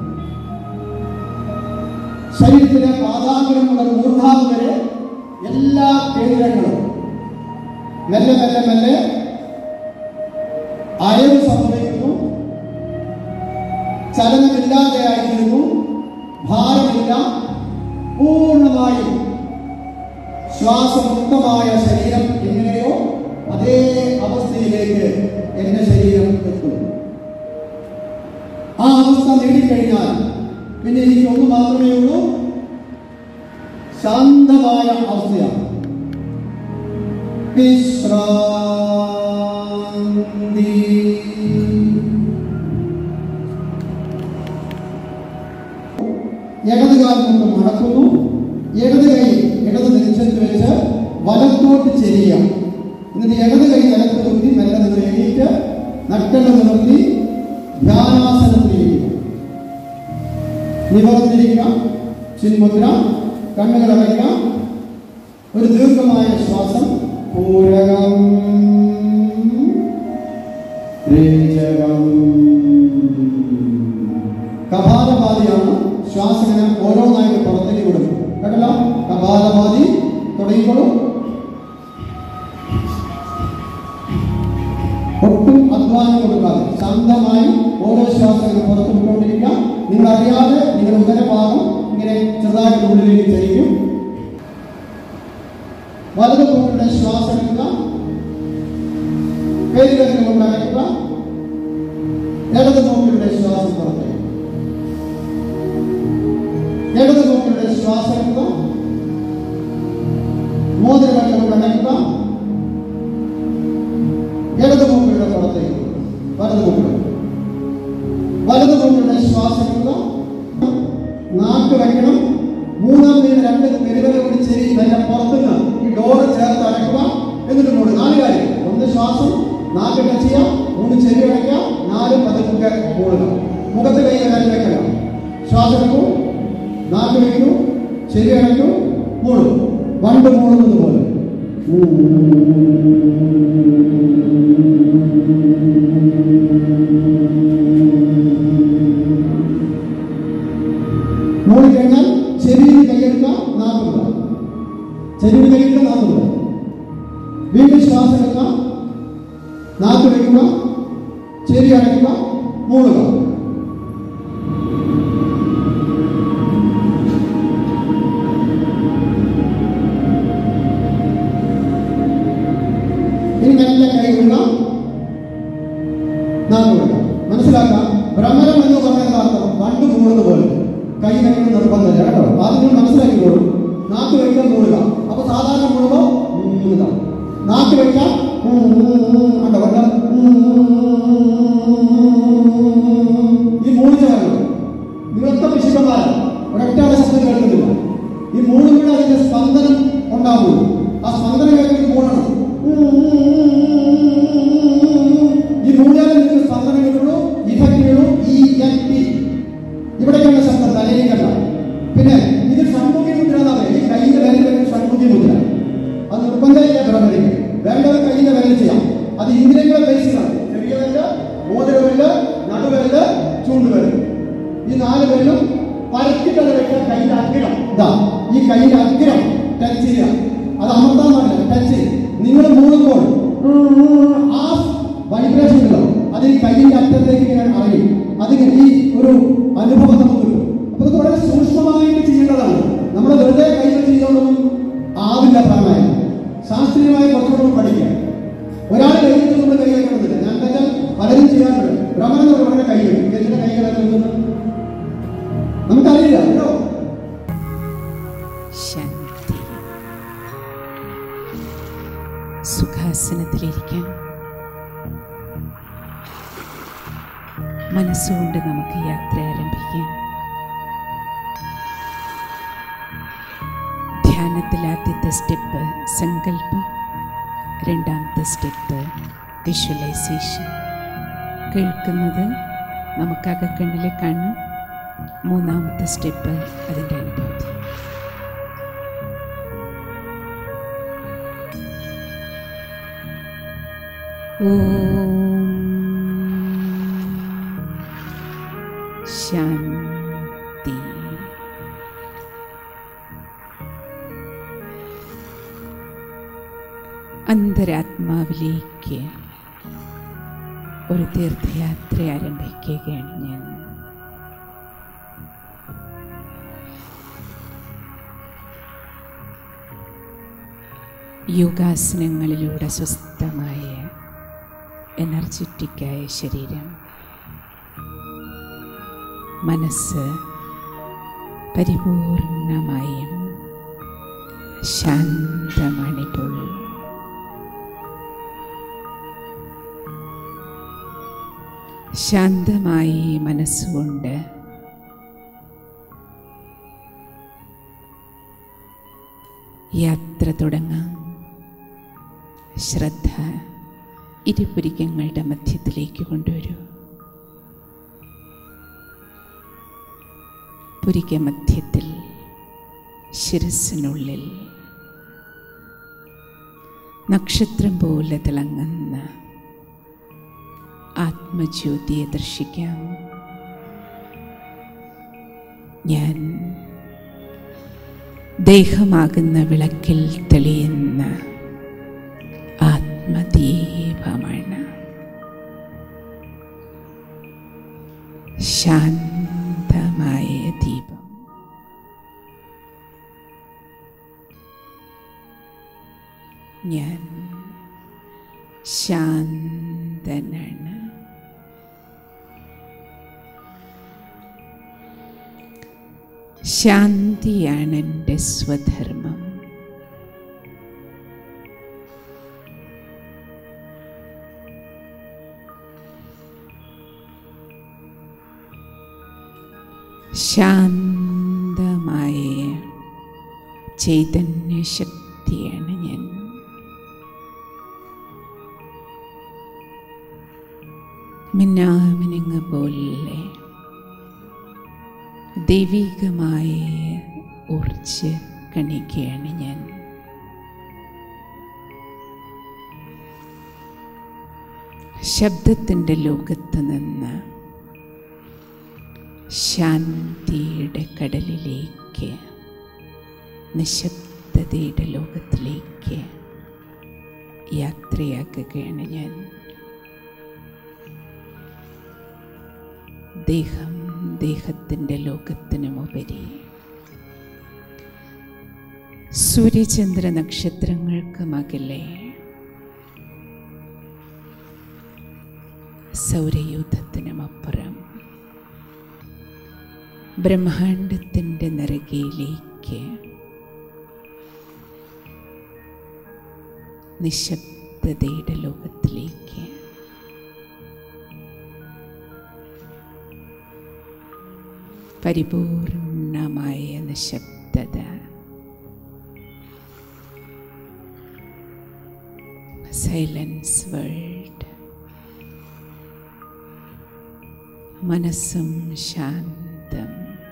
ശരീരത്തിലെ പാതാകുരം മുതൽ മൂർധാവ് വരെ എല്ലാ കേന്ദ്രങ്ങളും മെല്ലെ മെല്ലെ മെല്ലെ അയവ് സംഭവിക്കുന്നു ചലനമില്ലാതെയായിരുന്നു ഭാരമില്ല പൂർണ്ണമായും ശ്വാസമുക്തമായ ശരീരം എങ്ങനെയോ അതേ അവസ്ഥയിലേക്ക് എന്റെ ശരീരം എത്തും ആ അവസ്ഥ നേടിക്കഴിഞ്ഞാൽ പിന്നെ എനിക്ക് ഒന്ന് മാത്രമേ ഉള്ളൂ ശാന്തമായ അവസ്ഥയാണ് വിശ്രാന്തി ഇടത് കാൽ കൊണ്ട് മടക്കുന്നു ഇടത് കൈ ഇടത് നെഞ്ചത്ത് വെച്ച് വലത്തോട്ട് ചെരിയാം എന്നിട്ട് ഇടത് കൈ നിലത്ത് നിർത്തി മെല്ലെ നിന്ന് എണീറ്റ് നട്ടല് നിവർത്തി ധ്യാനാസനത്തിലിരിക്കുക നിവർത്തിരിക്കുക ചിന്മുദ്ര കണ്ണുകൾ അടയ്ക്കാം ഒരു ദീർഘമായ ശ്വാസം പൂരകം രേചകം കപാലപാതിയാണ് ശ്വാസം ഇങ്ങനെ ഓരോന്നായിട്ട് പുറത്തേക്ക് വിടും കേട്ടല്ലോ കപാലപാതി തുടങ്ങിക്കോളൂ ഒട്ടും അധ്വാനം കൊടുക്കാതെ ശാന്തമായി ഓരോ ശ്വാസം ഇങ്ങനെ പുറത്ത് വിട്ടുകൊണ്ടിരിക്കുക നിങ്ങൾ അറിയാതെ നിങ്ങളുടെ ഉദരഭാഗം ഇങ്ങനെ ചെറുതായിട്ട് ഉള്ളിലേക്ക് ചരിക്കും വലത് പൂക്കളുടെ ശ്വാസം എടുക്കുക കൈവിരലുകൾ കൊണ്ട് അടയ്ക്കുക ഇടത് മൂക്കിലൂടെ ശ്വാസം പുറത്തേക്ക് ഇടത് മൂക്കിലൂടെ ശ്വാസം എടുക്കുക മോതിരവെള്ളം കൊണ്ട് അടയ്ക്കുക ഇടത് മൂക്കിലൂടെ പുറത്തേക്ക് വലത് മൂക്കിലൂടെ വലത് മൂക്കിലൂടെ ശ്വാസം എടുക്കുക നാക്ക് വയ്ക്കണം മൂന്നാം തീയതി രണ്ട് പെരുവരെ കൂടി ചെരി മെല്ലെ പുറത്തുനിന്ന് ഈ ഡോറ് ചേർത്ത് അടയ്ക്കുക എന്നിട്ട് മൂട് നാല് കാര്യം ഒന്ന് ശ്വാസം നാക്ക് ടച്ച് ചെയ്യാം മൂന്ന് ചെവി അടയ്ക്കുക നാല് പതുക്കെ മൂടുക മുഖത്ത് കൈ കാര്യം വെക്കുക ശ്വാസം എടുക്കൂ നാക്ക് വയ്ക്കൂ ചെവി അടയ്ക്കൂ മൂടും വണ്ട് മൂടുന്നത് പോലെ മൂടിക്കഴിഞ്ഞാൽ ചെവിയിൽ കൈയെടുക്കുക നാക്കുക ചെവിയിൽ കൈയെടുക്കുക നാക്കുക വീണ്ടും ശ്വാസം എടുക്കുക നാക്ക് വയ്ക്കുക ചെവി അടയ്ക്കുക മൂടുക ഇനി മെല്ലെ കൈ വിടുക നാക്ക് വിടുക മനസ്സിലാക്കാം ഭ്രമരം എന്ന് പറയുന്ന അർത്ഥം കണ്ടു മൂടുന്ന പോലെ കൈ വെക്കണം നിർബന്ധമില്ല കേട്ടോ ആദ്യം നിങ്ങൾ മനസ്സിലാക്കിക്കോളൂ നാക്ക് വെക്കാൻ മൂടുക അപ്പൊ സാധാരണ മൂടുമ്പോ മൂന്നുക നാക്ക് വെക്കാം കണ്ടോ കണ്ടോ ഈ മൂടിച്ച വരണം നിങ്ങളൊക്കെ വിശുദ്ധന്മാരാണ് ഒരൊറ്റാണ് ശബ്ദം കേൾക്കുന്നില്ല ഈ മൂടുമ്പോൾ അതിന്റെ സ്പന്ദനം ഉണ്ടാവുള്ളൂ ആ സ്പന്ദനം കേൾക്കുന്ന മൂടണം ഈ മൂടിയാലേ നിങ്ങൾക്ക് സ്പന്ദനം കിട്ടുള്ളൂ ഇഫക്റ്റ് കിട്ടുള്ളൂ ഈ എൻ ടി ഇവിടേക്കുള്ള ശബ്ദം തലയിലേക്കല്ല പിന്നെ ഇത് ഷൺമുഖി മുദ്ര എന്നാ പറയുക ഈ കൈയിന്റെ വിരൽ ഷൺമുഖി മുദ്ര അത് നിർബന്ധമില്ല ഭ്രമണിക്ക് വേണ്ടത് കൈയിന്റെ വിരൽ ചെയ്യാം അത് ഇന്ദ്രിയങ്ങളെ ബേസിലാണ് ചെറിയ വിരല് മോതിരവിരല് നടുവിരല് ചൂണ്ടുവിരൽ ഈ നാല് പേരിലും പരത്തിട്ടത് വെക്കാൻ കൈയുടെ അഗ്രം ഇതാ ഈ കൈയുടെ അഗ്രം ടച്ച് ചെയ്യുക അത് അമർത്താൻ പാടില്ല ടച്ച് നിങ്ങൾ മൂടുമ്പോൾ ആ വൈബ്രേഷൻ ഉണ്ടല്ലോ അത് ഈ കൈയിന്റെ അറ്റത്തേക്ക് ഇങ്ങനെ അറിയും അതിങ്ങനെ ഈ ഒരു അനുഭവം നമുക്ക് കിട്ടും അപ്പൊ ഇത് വളരെ സൂക്ഷ്മമായിട്ട് ചെയ്യേണ്ടതാണ് നമ്മൾ വെറുതെ കൈകൾ ചെയ്തുകൊണ്ടൊന്നും ആവില്ല പ്രാണായം ശാസ്ത്രീയമായി കുറച്ചുകൂടെ പഠിക്കാം ഒരാൾ കൈയിട്ട് നമ്മൾ കൈ വെക്കണമെന്നില്ല ഞാൻ തന്നെ പലരും ചെയ്യാറുണ്ട് ഭ്രമണം എന്ന് പറഞ്ഞ കൈ വയ്ക്കും എന്തിന്റെ കൈകളൊക്കെ വെക്കുന്നത് നമുക്കറിയില്ല കേട്ടോ ശാന്തി സുഖാസനത്തിലിരിക്കാം മനസ്സുകൊണ്ട് നമുക്ക് യാത്ര ആരംഭിക്കാം ധ്യാനത്തിൽ ആദ്യത്തെ സ്റ്റെപ്പ് സങ്കല്പം രണ്ടാമത്തെ സ്റ്റെപ്പ് വിഷ്വലൈസേഷൻ കേൾക്കുന്നത് നമുക്ക് അകക്കണ്ണിൽ കാണും മൂന്നാമത്തെ സ്റ്റെപ്പ് അതിൻ്റെ അനുഭൂതി ഓം ശാന്തി അന്തരാത്മാവിലേക്ക് ഒരു തീർത്ഥയാത്ര ആരംഭിക്കുകയാണ് ഞാൻ യോഗാസനങ്ങളിലൂടെ സ്വസ്ഥമായ എനർജറ്റിക്കായ ശരീരം മനസ്സ് പരിപൂർണമായും ശാന്തമാണിപ്പോൾ ശാന്തമായി മനസ്സുകൊണ്ട് യാത്ര തുടങ്ങാം ശ്രദ്ധ ഇരുപുരികങ്ങളുടെ മധ്യത്തിലേക്ക് കൊണ്ടുവരൂ പുരിക മധ്യത്തിൽ ശിരസിനുള്ളിൽ നക്ഷത്രം പോലെ തിളങ്ങുന്ന ആത്മജ്യോതിയെ ദർശിക്കാം ഞാൻ ദേഹമാകുന്ന വിളക്കിൽ തെളിയുന്ന ആത്മദീപമാണ് ശാന്തമായ ദീപം ഞാൻ ശാന്തനാണ് ശാന്തിയാണ് എൻ്റെ സ്വധർമ്മം ശാന്തമായ ചൈതന്യ ശക്തിയാണ് ഞാൻ മിന്നാമിനുങ്ങ പോലെ ദൈവികമായ ഊർജ കണികയാണ് ഞാൻ ശബ്ദത്തിൻ്റെ ലോകത്ത് നിന്ന് ശാന്തിയുടെ കടലിലേക്ക് നിശബ്ദതയുടെ ലോകത്തിലേക്ക് യാത്രയാക്കുകയാണ് ഞാൻ ദേഹം ദേഹത്തിൻ്റെ ലോകത്തിനുമുപരി സൂര്യചന്ദ്ര നക്ഷത്രങ്ങൾക്ക് മകളെ സൗരയൂഥത്തിനുമപ്പുറം ബ്രഹ്മാണ്ടത്തിൻ്റെ നിറകയിലേക്ക് നിശബ്ദതയുടെ ലോകത്തിലേക്ക് പരിപൂർണമായ നിശബ്ദത സൈലൻസ് വേൾഡ് മനസ്സും ശാന്തം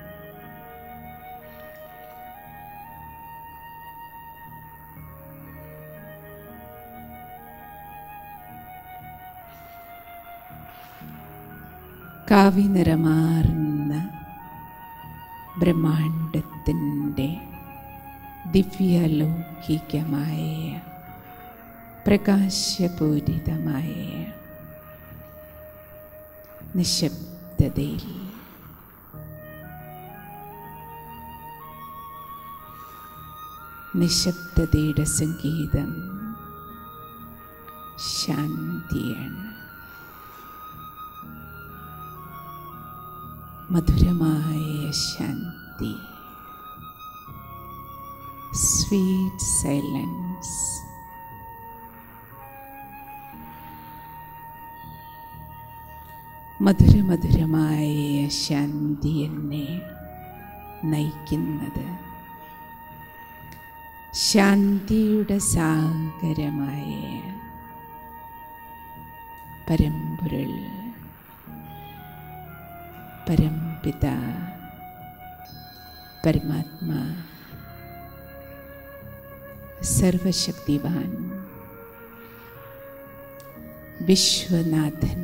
കാവി നിറമാർന്ന ബ്രഹ്മാണ്ടത്തിൻ്റെ ദിവ്യലൗകികമായ പ്രകാശപൂരിതമായ നിശബ്ദതയിൽ നിശബ്ദതയുടെ സംഗീതം ശാന്തിയാണ് മധുരമായ ശാന്തി സ്വീറ്റ് സൈലൻസ് മധുരമധുരമായ ശാന്തി എന്നെ നയിക്കുന്നത് ശാന്തിയുടെ സാഗരമായ പരമ്പൊരുൾ പരംപിത പരമാത്മാ സർവശക്തിവാൻ വിശ്വനാഥൻ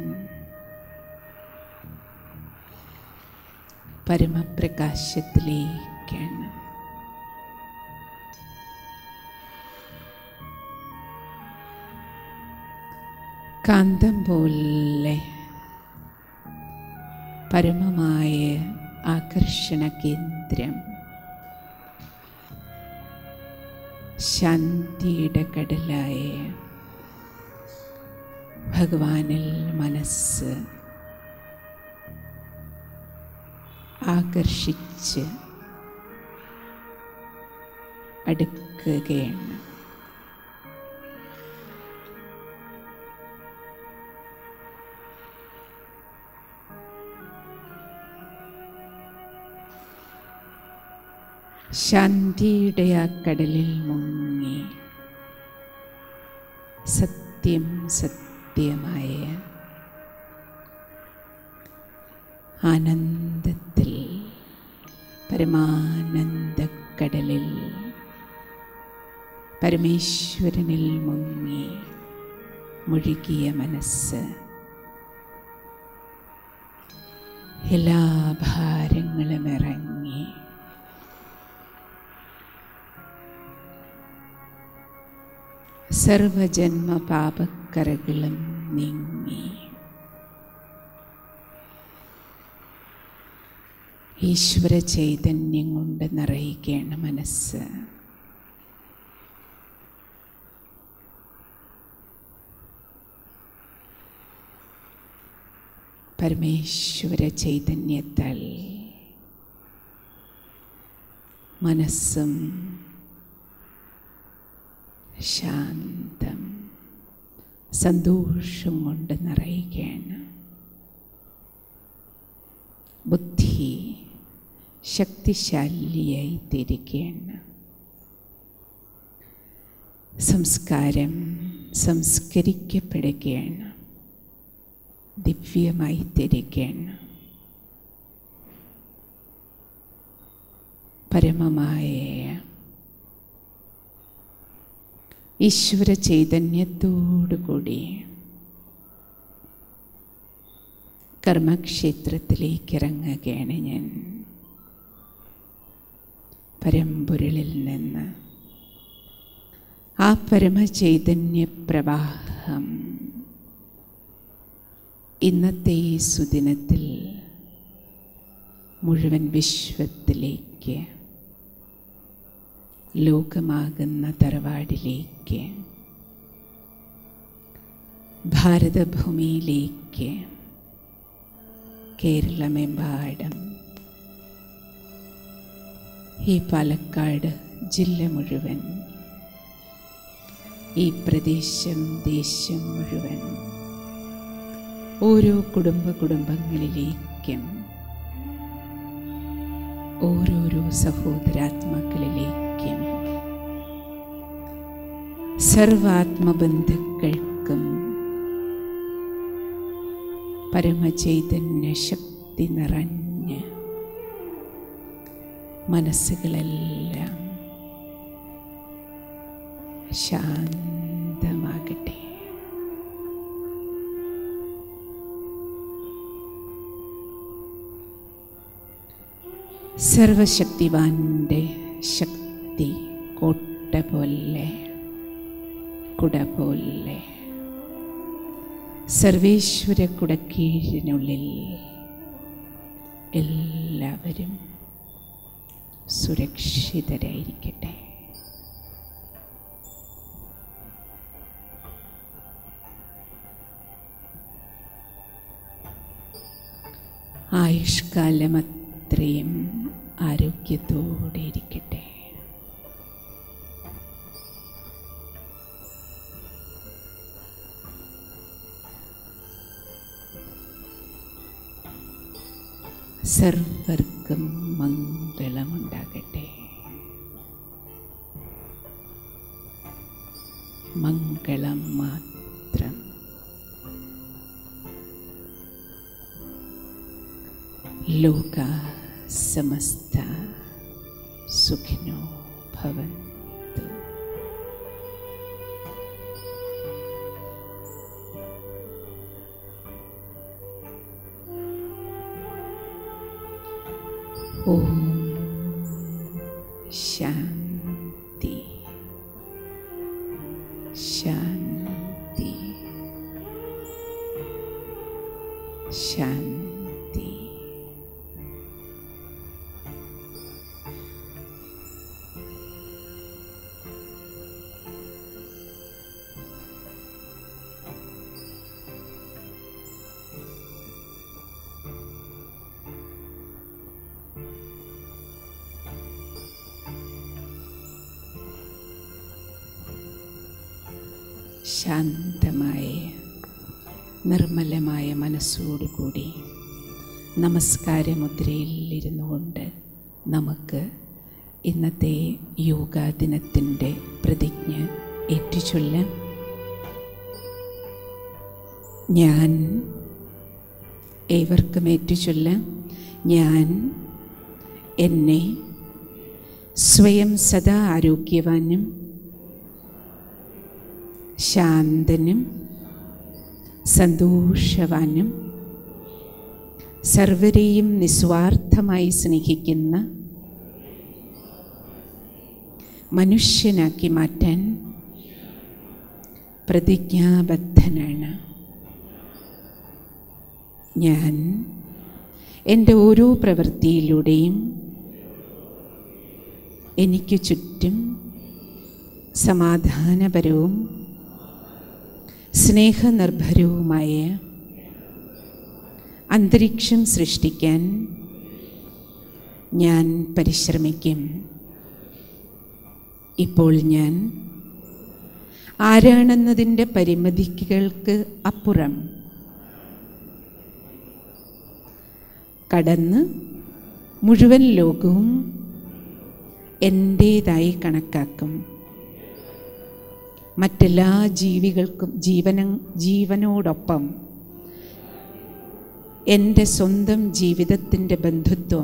പരമപ്രകാശത്തിലേക്കാണ് കാന്തം പോലെ പരമമായ ആകർഷണ കേന്ദ്രം ശാന്തിയുടെ കടലായ ഭഗവാനിൽ മനസ്സ് ആകർഷിച്ച് അടുക്കുകയാണ് ശാന്തിയുടെ ആ കടലിൽ മുങ്ങി സത്യം സത്യമായ ആനന്ദത്തിൽ പരമാനന്ദക്കടലിൽ പരമേശ്വരനിൽ മുങ്ങി മുഴുകിയ മനസ്സ് എല്ലാ ഭാരങ്ങളും ഇറങ്ങി സർവജന്മ പാപക്കറകളും നീങ്ങി ഈശ്വര ചൈതന്യം കൊണ്ട് നിറയുകയാണ് മനസ്സ് പരമേശ്വര ചൈതന്യത്താൽ മനസ്സും ശാന്തം സന്തോഷം കൊണ്ട് നിറയുകയാണ് ബുദ്ധി ശക്തിശാലിയായി തീരുകയാണ് സംസ്കാരം സംസ്കരിക്കപ്പെടുകയാണ് ദിവ്യമായി തീരുകയാണ് പരമമായ ഈശ്വര ചൈതന്യത്തോടുകൂടി കർമ്മക്ഷേത്രത്തിലേക്ക് ഇറങ്ങുകയാണ് ഞാൻ പരമ്പൊരുളിൽ നിന്ന് ആ പരമചൈതന്യ പ്രവാഹം ഇന്നത്തെ ഈ സുദിനത്തിൽ മുഴുവൻ വിശ്വത്തിലേക്ക് ലോകമാകുന്ന തറവാടിലേക്ക് ഭാരതഭൂമിയിലേക്ക് കേരളമെമ്പാടും ഈ പാലക്കാട് ജില്ല മുഴുവൻ ഈ പ്രദേശം ദേശം മുഴുവൻ ഓരോ കുടുംബ കുടുംബങ്ങളിലേക്കും ഓരോരോ സഹോദരാത്മാക്കളിലേക്കും സർവാത്മബന്ധുക്കൾക്കും പരമചൈതന്യ ശക്തി നിറഞ്ഞ് മനസ്സുകളെല്ലാം ശാന്തമാകട്ടെ സർവശക്തിവാന്റെ ശക്തി കോട്ട പോലെ കുട പോലെ സർവേശ്വര കുടക്കീഴിനുള്ളിൽ എല്ലാവരും സുരക്ഷിതരായിരിക്കട്ടെ ആയുഷ്കാലം അത്രയും ആരോഗ്യത്തോടെ ഇരിക്കട്ടെ സർവർക്കും മംഗളമുണ്ടാകട്ടെ മംഗളം മാത്രം ലോക സമസ്ത സുഖിനോ ഭവന്തു ഓം ശാന്തി ശാന്തി ശാന്തി ശാന്തമായ നിർമ്മലമായ മനസ്സോടുകൂടി നമസ്കാരമുദ്രയിൽ ഇരുന്നു കൊണ്ട് നമുക്ക് ഇന്നത്തെ യോഗാ ദിനത്തിൻ്റെ പ്രതിജ്ഞ ഏറ്റുചൊല്ലാം ഞാൻ ഏവർക്കും ഏറ്റുചൊല്ലാം ഞാൻ എന്നെ സ്വയം സദാ ആരോഗ്യവാനും ശാന്തനും സന്തോഷവാനും സർവരെയും നിസ്വാർത്ഥമായി സ്നേഹിക്കുന്ന മനുഷ്യനാക്കി മാറ്റാൻ പ്രതിജ്ഞാബദ്ധനാണ് ഞാൻ എൻ്റെ ഓരോ പ്രവൃത്തിയിലൂടെയും എനിക്ക് ചുറ്റും സമാധാനപരവും സ്നേഹനിർഭരവുമായ അന്തരീക്ഷം സൃഷ്ടിക്കാൻ ഞാൻ പരിശ്രമിക്കും ഇപ്പോൾ ഞാൻ ആരാണെന്നതിൻ്റെ പരിമിതികൾക്ക് അപ്പുറം കടന്ന് മുഴുവൻ ലോകവും എൻ്റേതായി കണക്കാക്കും മറ്റെല്ലാ ജീവികൾക്കും ജീവന ജീവനോടൊപ്പം എൻ്റെ സ്വന്തം ജീവിതത്തിൻ്റെ ബന്ധുത്വം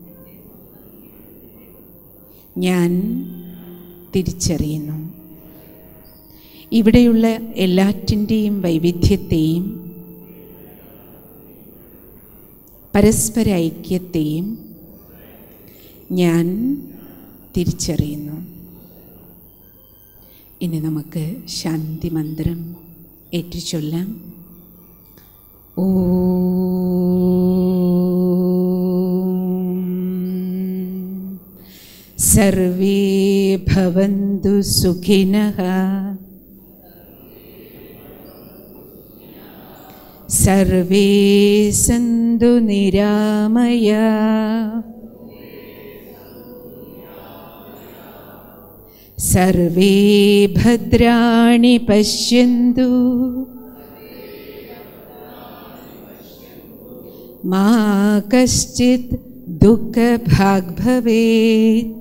ഞാൻ തിരിച്ചറിയുന്നു ഇവിടെയുള്ള എല്ലാറ്റിൻ്റെയും വൈവിധ്യത്തെയും പരസ്പര ഐക്യത്തെയും ഞാൻ തിരിച്ചറിയുന്നു ഇനി നമുക്ക് ശാന്തി മന്ത്രം ഏറ്റുചൊല്ലാം ഓ सर्वे भवन्तु सुखिनः सर्वे सन्तु निरामया सर्वे भद्राणि पश्यन्तु मा कश्चित् दुःखभाग् भवेत्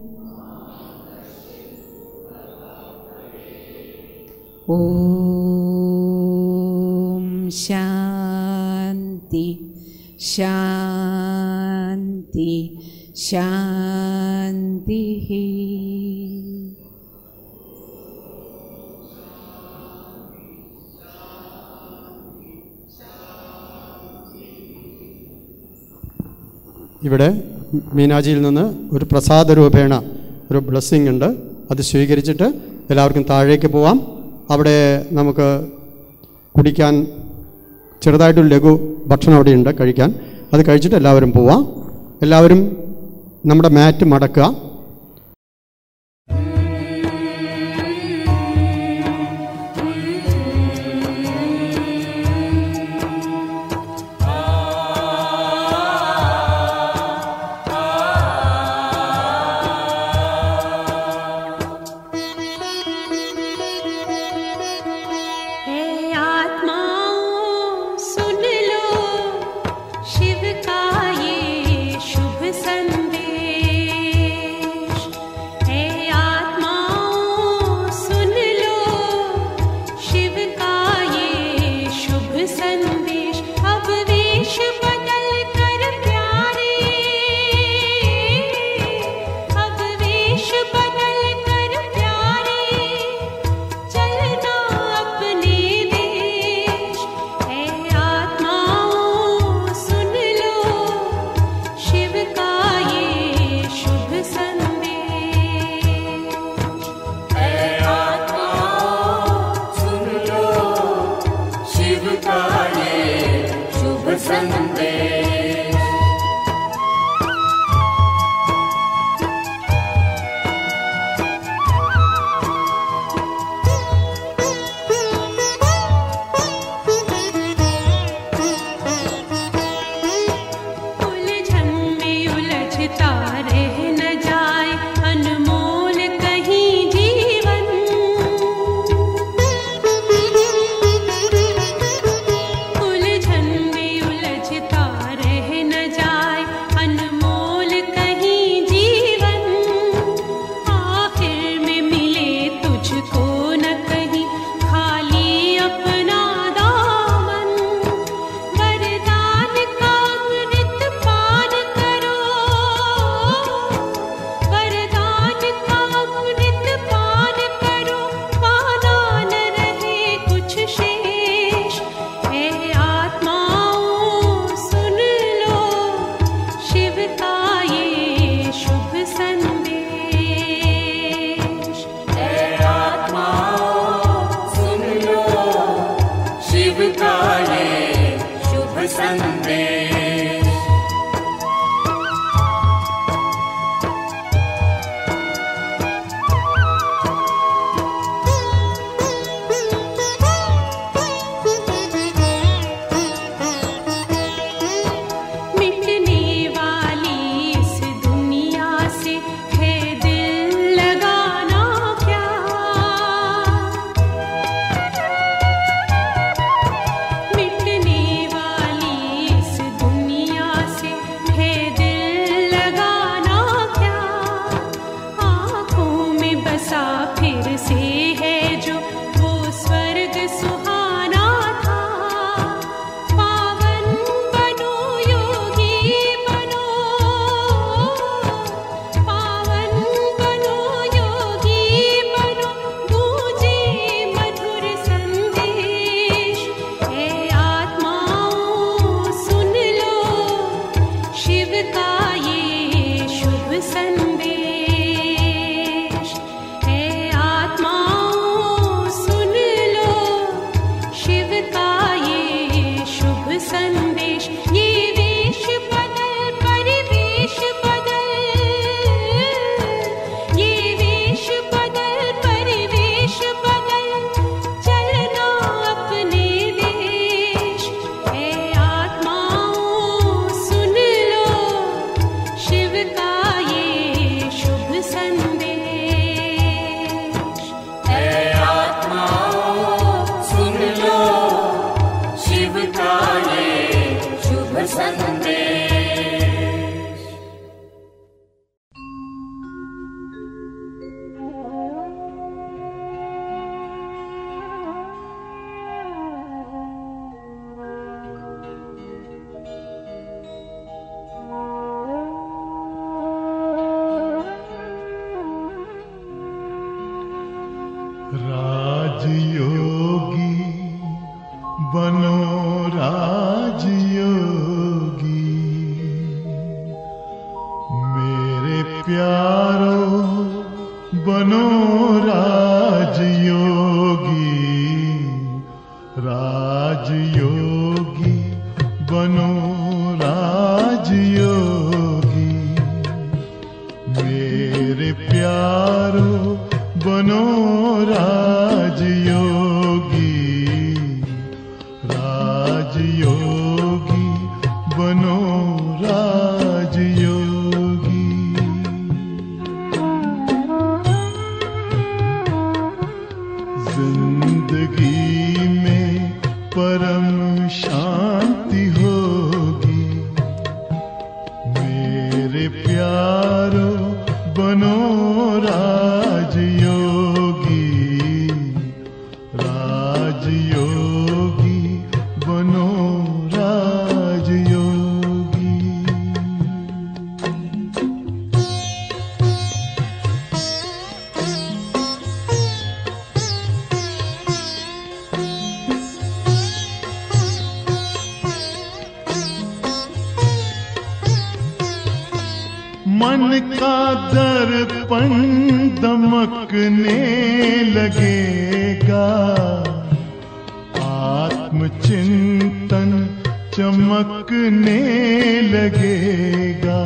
ॐ शान्ति शान्ति शान्तिः ഇവിടെ മീനാജിയിൽ നിന്ന് ഒരു പ്രസാദ രൂപേണ ഒരു ബ്ലെസ്സിങ് ഉണ്ട് അത് സ്വീകരിച്ചിട്ട് എല്ലാവർക്കും താഴേക്ക് പോവാം അവിടെ നമുക്ക് കുടിക്കാൻ ചെറുതായിട്ടൊരു ലഘു ഭക്ഷണം അവിടെ ഉണ്ട് കഴിക്കാൻ അത് കഴിച്ചിട്ട് എല്ലാവരും പോവാം എല്ലാവരും നമ്മുടെ മാറ്റ് മടക്കുക हे आत्माओं सुन लो शिव का ये शुभ संदेश राजयोगी बनो राजयोगी मेरे प्यारो बनो राजयोगी राजयोगी बनो राजयोगी मेरे प्यारो बनो राजयोगी राजयोगी बनो राजयोगी जिंदगी में परम शांति होगी मेरे प्यारो बनो राजयोगी राजयोगी बनो राजयोगी मन का दर्पण दमकने लगेगा आत्मचिंतन चमकने लगेगा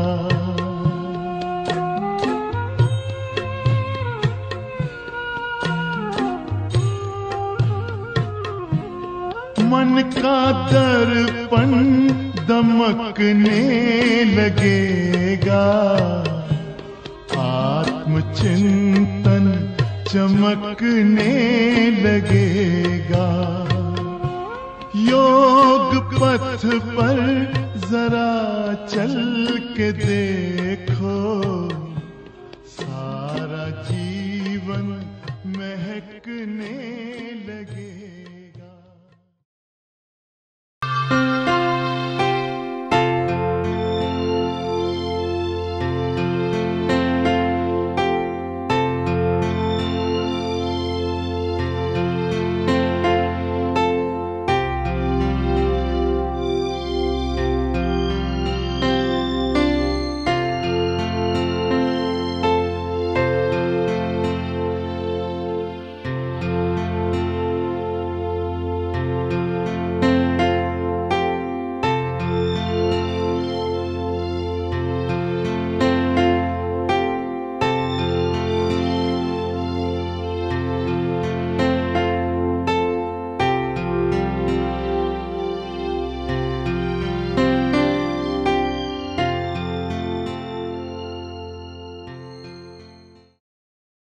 मन का दर्पण दमकने लगेगा आत्मचिंतन चमकने लगेगा योग पथ पर जरा चल के देखो सारा जीवन महकने